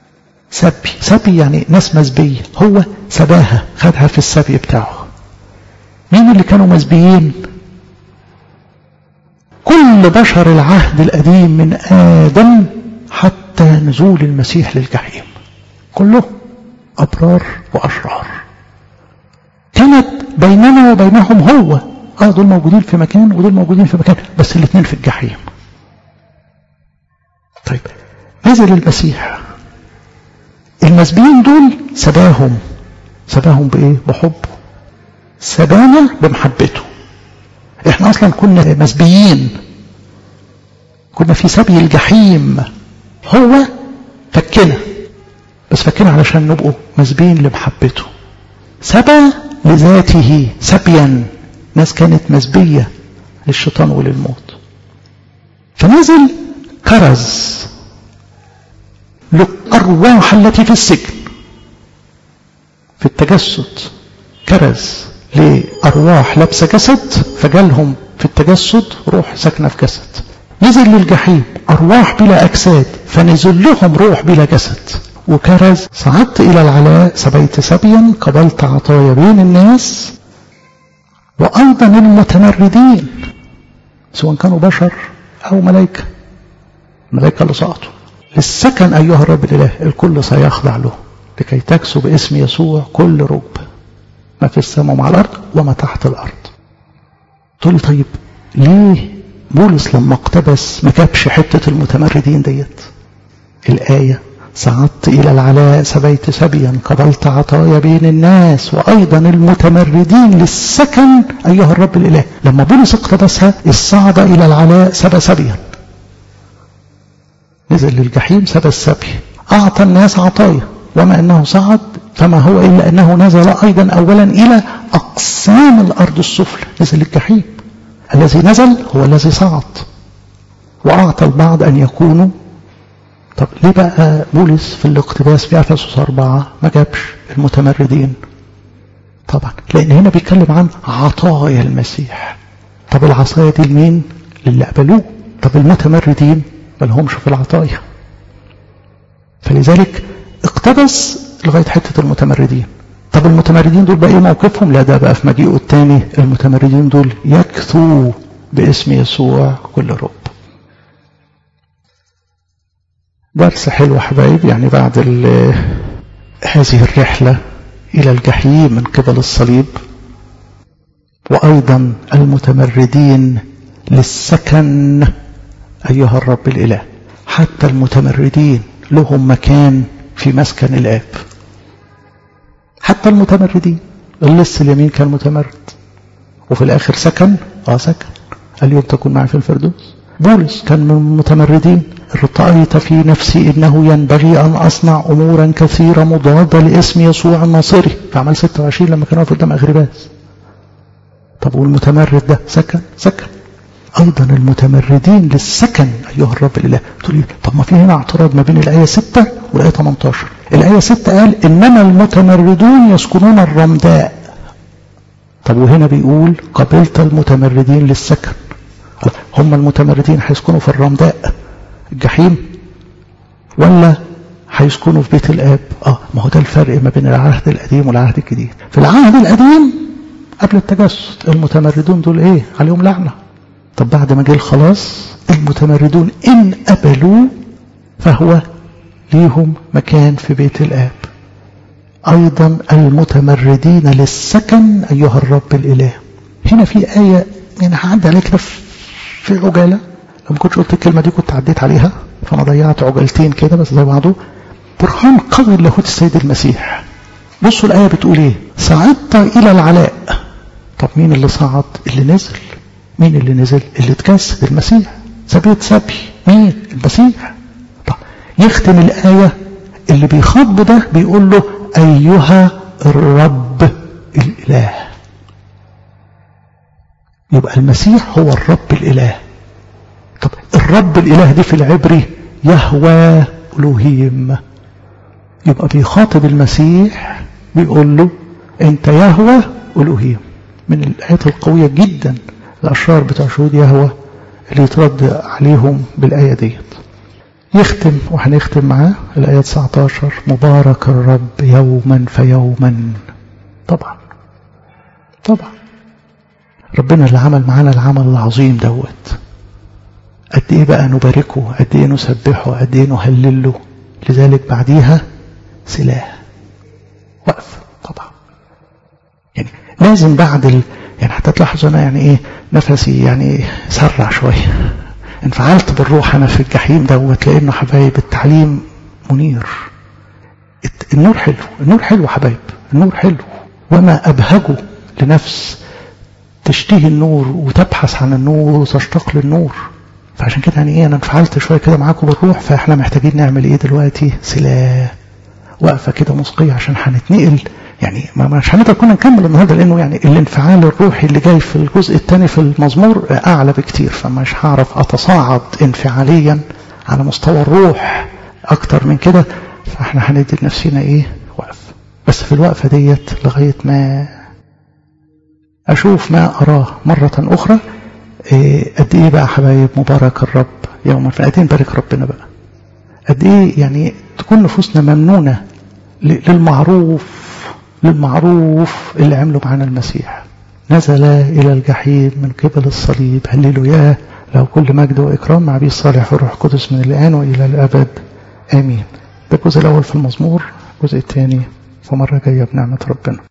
A: سبي سبي يعني ناس مسبية هو سباها خدها في السبي بتاعه مين اللي كانوا مسبيين كل بشر العهد القديم من آدم حتى نزول المسيح للجحيم كله أبرار وأشرار كانت بيننا وبينهم هو اه دول موجودين في مكان ودول موجودين في مكان بس الاثنين في الجحيم طيب نزل المسيح المسبيين دول سباهم سباهم بايه بحبه سبانا بمحبته احنا اصلا كنا مسبيين كنا في سبي الجحيم هو فكنا بس فكنا علشان نبقوا مسبيين لمحبته سبى لذاته سبيا ناس كانت مسبية للشيطان وللموت فنزل كرز للأرواح التي في السجن في التجسد كرز لأرواح لابسة جسد فجالهم في التجسد روح ساكنة في جسد نزل للجحيم أرواح بلا أجساد فنزل لهم روح بلا جسد وكرز صعدت إلى العلاء سبيت سبيا قبلت عطايا بين الناس وأيضا المتمردين سواء كانوا بشر أو ملائكة الملائكة اللي سقطوا للسكن أيها الرب الإله الكل سيخضع له لكي تكسو باسم يسوع كل ركبة ما في السماء ومع الأرض وما تحت الأرض تقول لي طيب ليه بولس لما اقتبس ما جابش حتة المتمردين ديت الآية صعدت إلى العلاء سبيت سبيا قبلت عطايا بين الناس وأيضا المتمردين للسكن أيها الرب الإله لما بولس اقتبسها الصعد إلى العلاء سبى سبيا نزل للجحيم سبى السبي أعطى الناس عطايا وما أنه صعد فما هو إلا أنه نزل أيضا أولا إلى أقسام الأرض السفلى نزل الجحيم الذي نزل هو الذي صعد وأعطى البعض أن يكونوا طب ليه بقى بولس في الاقتباس في افسس أربعة ما جابش المتمردين طبعا لأن هنا بيتكلم عن عطايا المسيح طب العصايا دي لمين للي قبلوه طب المتمردين ما لهمش في العطايا فلذلك اقتبس لغاية حتة المتمردين طب المتمردين دول بقى ايه موقفهم لا ده بقى في مجيئه الثاني المتمردين دول يكثوا باسم يسوع كل رب درس حلو حبايب يعني بعد هذه الرحلة إلى الجحيم من قبل الصليب وأيضا المتمردين للسكن أيها الرب الإله حتى المتمردين لهم مكان في مسكن الآب حتى المتمردين اللص اليمين كان متمرد وفي الآخر سكن آه سكن اليوم تكون معي في الفردوس بولس كان من المتمردين ارتأيت في نفسي إنه ينبغي أن أصنع أمورا كثيرة مضادة لاسم يسوع الناصري في عمل 26 لما كان واقف قدام أغرباس طب والمتمرد ده سكن سكن أيضا المتمردين للسكن أيها الرب الإله تقول لي طب ما في هنا اعتراض ما بين الآية 6 والآية 18 الآية 6 قال إنما المتمردون يسكنون الرمداء طب وهنا بيقول قبلت المتمردين للسكن هم المتمردين هيسكنوا في الرمداء الجحيم ولا هيسكنوا في بيت الآب اه ما هو ده الفرق ما بين العهد القديم والعهد الجديد في العهد القديم قبل التجسد المتمردون دول ايه عليهم لعنة طب بعد ما جه الخلاص المتمردون ان قبلوا فهو ليهم مكان في بيت الآب أيضا المتمردين للسكن أيها الرب الإله هنا في آية يعني هعدي عليها كده في عجالة لو ما كنتش قلت الكلمة دي كنت عديت عليها فأنا ضيعت عجلتين كده بس زي بعضه برهان قوي لاهوت السيد المسيح بصوا الآية بتقول إيه صعدت إلى العلاء طب مين اللي صعد اللي نزل مين اللي نزل اللي اتجسد المسيح سبيت سبي مين المسيح طب يختم الآية اللي بيخاطبه ده بيقول له أيها الرب الإله يبقى المسيح هو الرب الإله طب الرب الإله دي في العبري يهوى ألوهيم يبقى بيخاطب المسيح بيقول له أنت يهوى ألوهيم من الآيات القوية جدا الأشرار بتاع شهود يهوى اللي يترد عليهم بالآية ديت يختم وهنختم معاه الآية 19 مبارك الرب يوما فيوما طبعا طبعا ربنا اللي عمل معانا العمل العظيم دوت قد ايه بقى نباركه قد ايه نسبحه قد ايه نهلله لذلك بعديها سلاح وقف طبعا يعني لازم بعد ال... يعني حتى تلاحظوا انا يعني ايه نفسي يعني سرع شويه انفعلت بالروح انا في الجحيم دوت لانه حبايب التعليم منير النور حلو النور حلو حبايب النور حلو وما ابهجه لنفس تشتهي النور وتبحث عن النور وتشتاق للنور فعشان كده يعني ايه انا انفعلت شويه كده معاكم بالروح فاحنا محتاجين نعمل ايه دلوقتي سلاح وقفه كده موسيقيه عشان هنتنقل يعني ما مش هنقدر كنا نكمل النهارده لانه يعني الانفعال الروحي اللي جاي في الجزء الثاني في المزمور اعلى بكتير فمش هعرف اتصاعد انفعاليا على مستوى الروح اكتر من كده فاحنا هندي لنفسنا ايه وقف بس في الوقفه ديت لغايه ما اشوف ما اراه مره اخرى إيه قد ايه بقى حبايب مبارك الرب يوما قد ايه نبارك ربنا بقى قد ايه يعني تكون نفوسنا ممنونه للمعروف للمعروف اللي عمله معانا المسيح نزل إلى الجحيم من قبل الصليب هللوياه له كل مجد وإكرام مع أبي الصالح والروح القدس من الآن وإلى الأبد آمين ده الجزء الأول في المزمور الجزء الثاني في مرة جاية بنعمة ربنا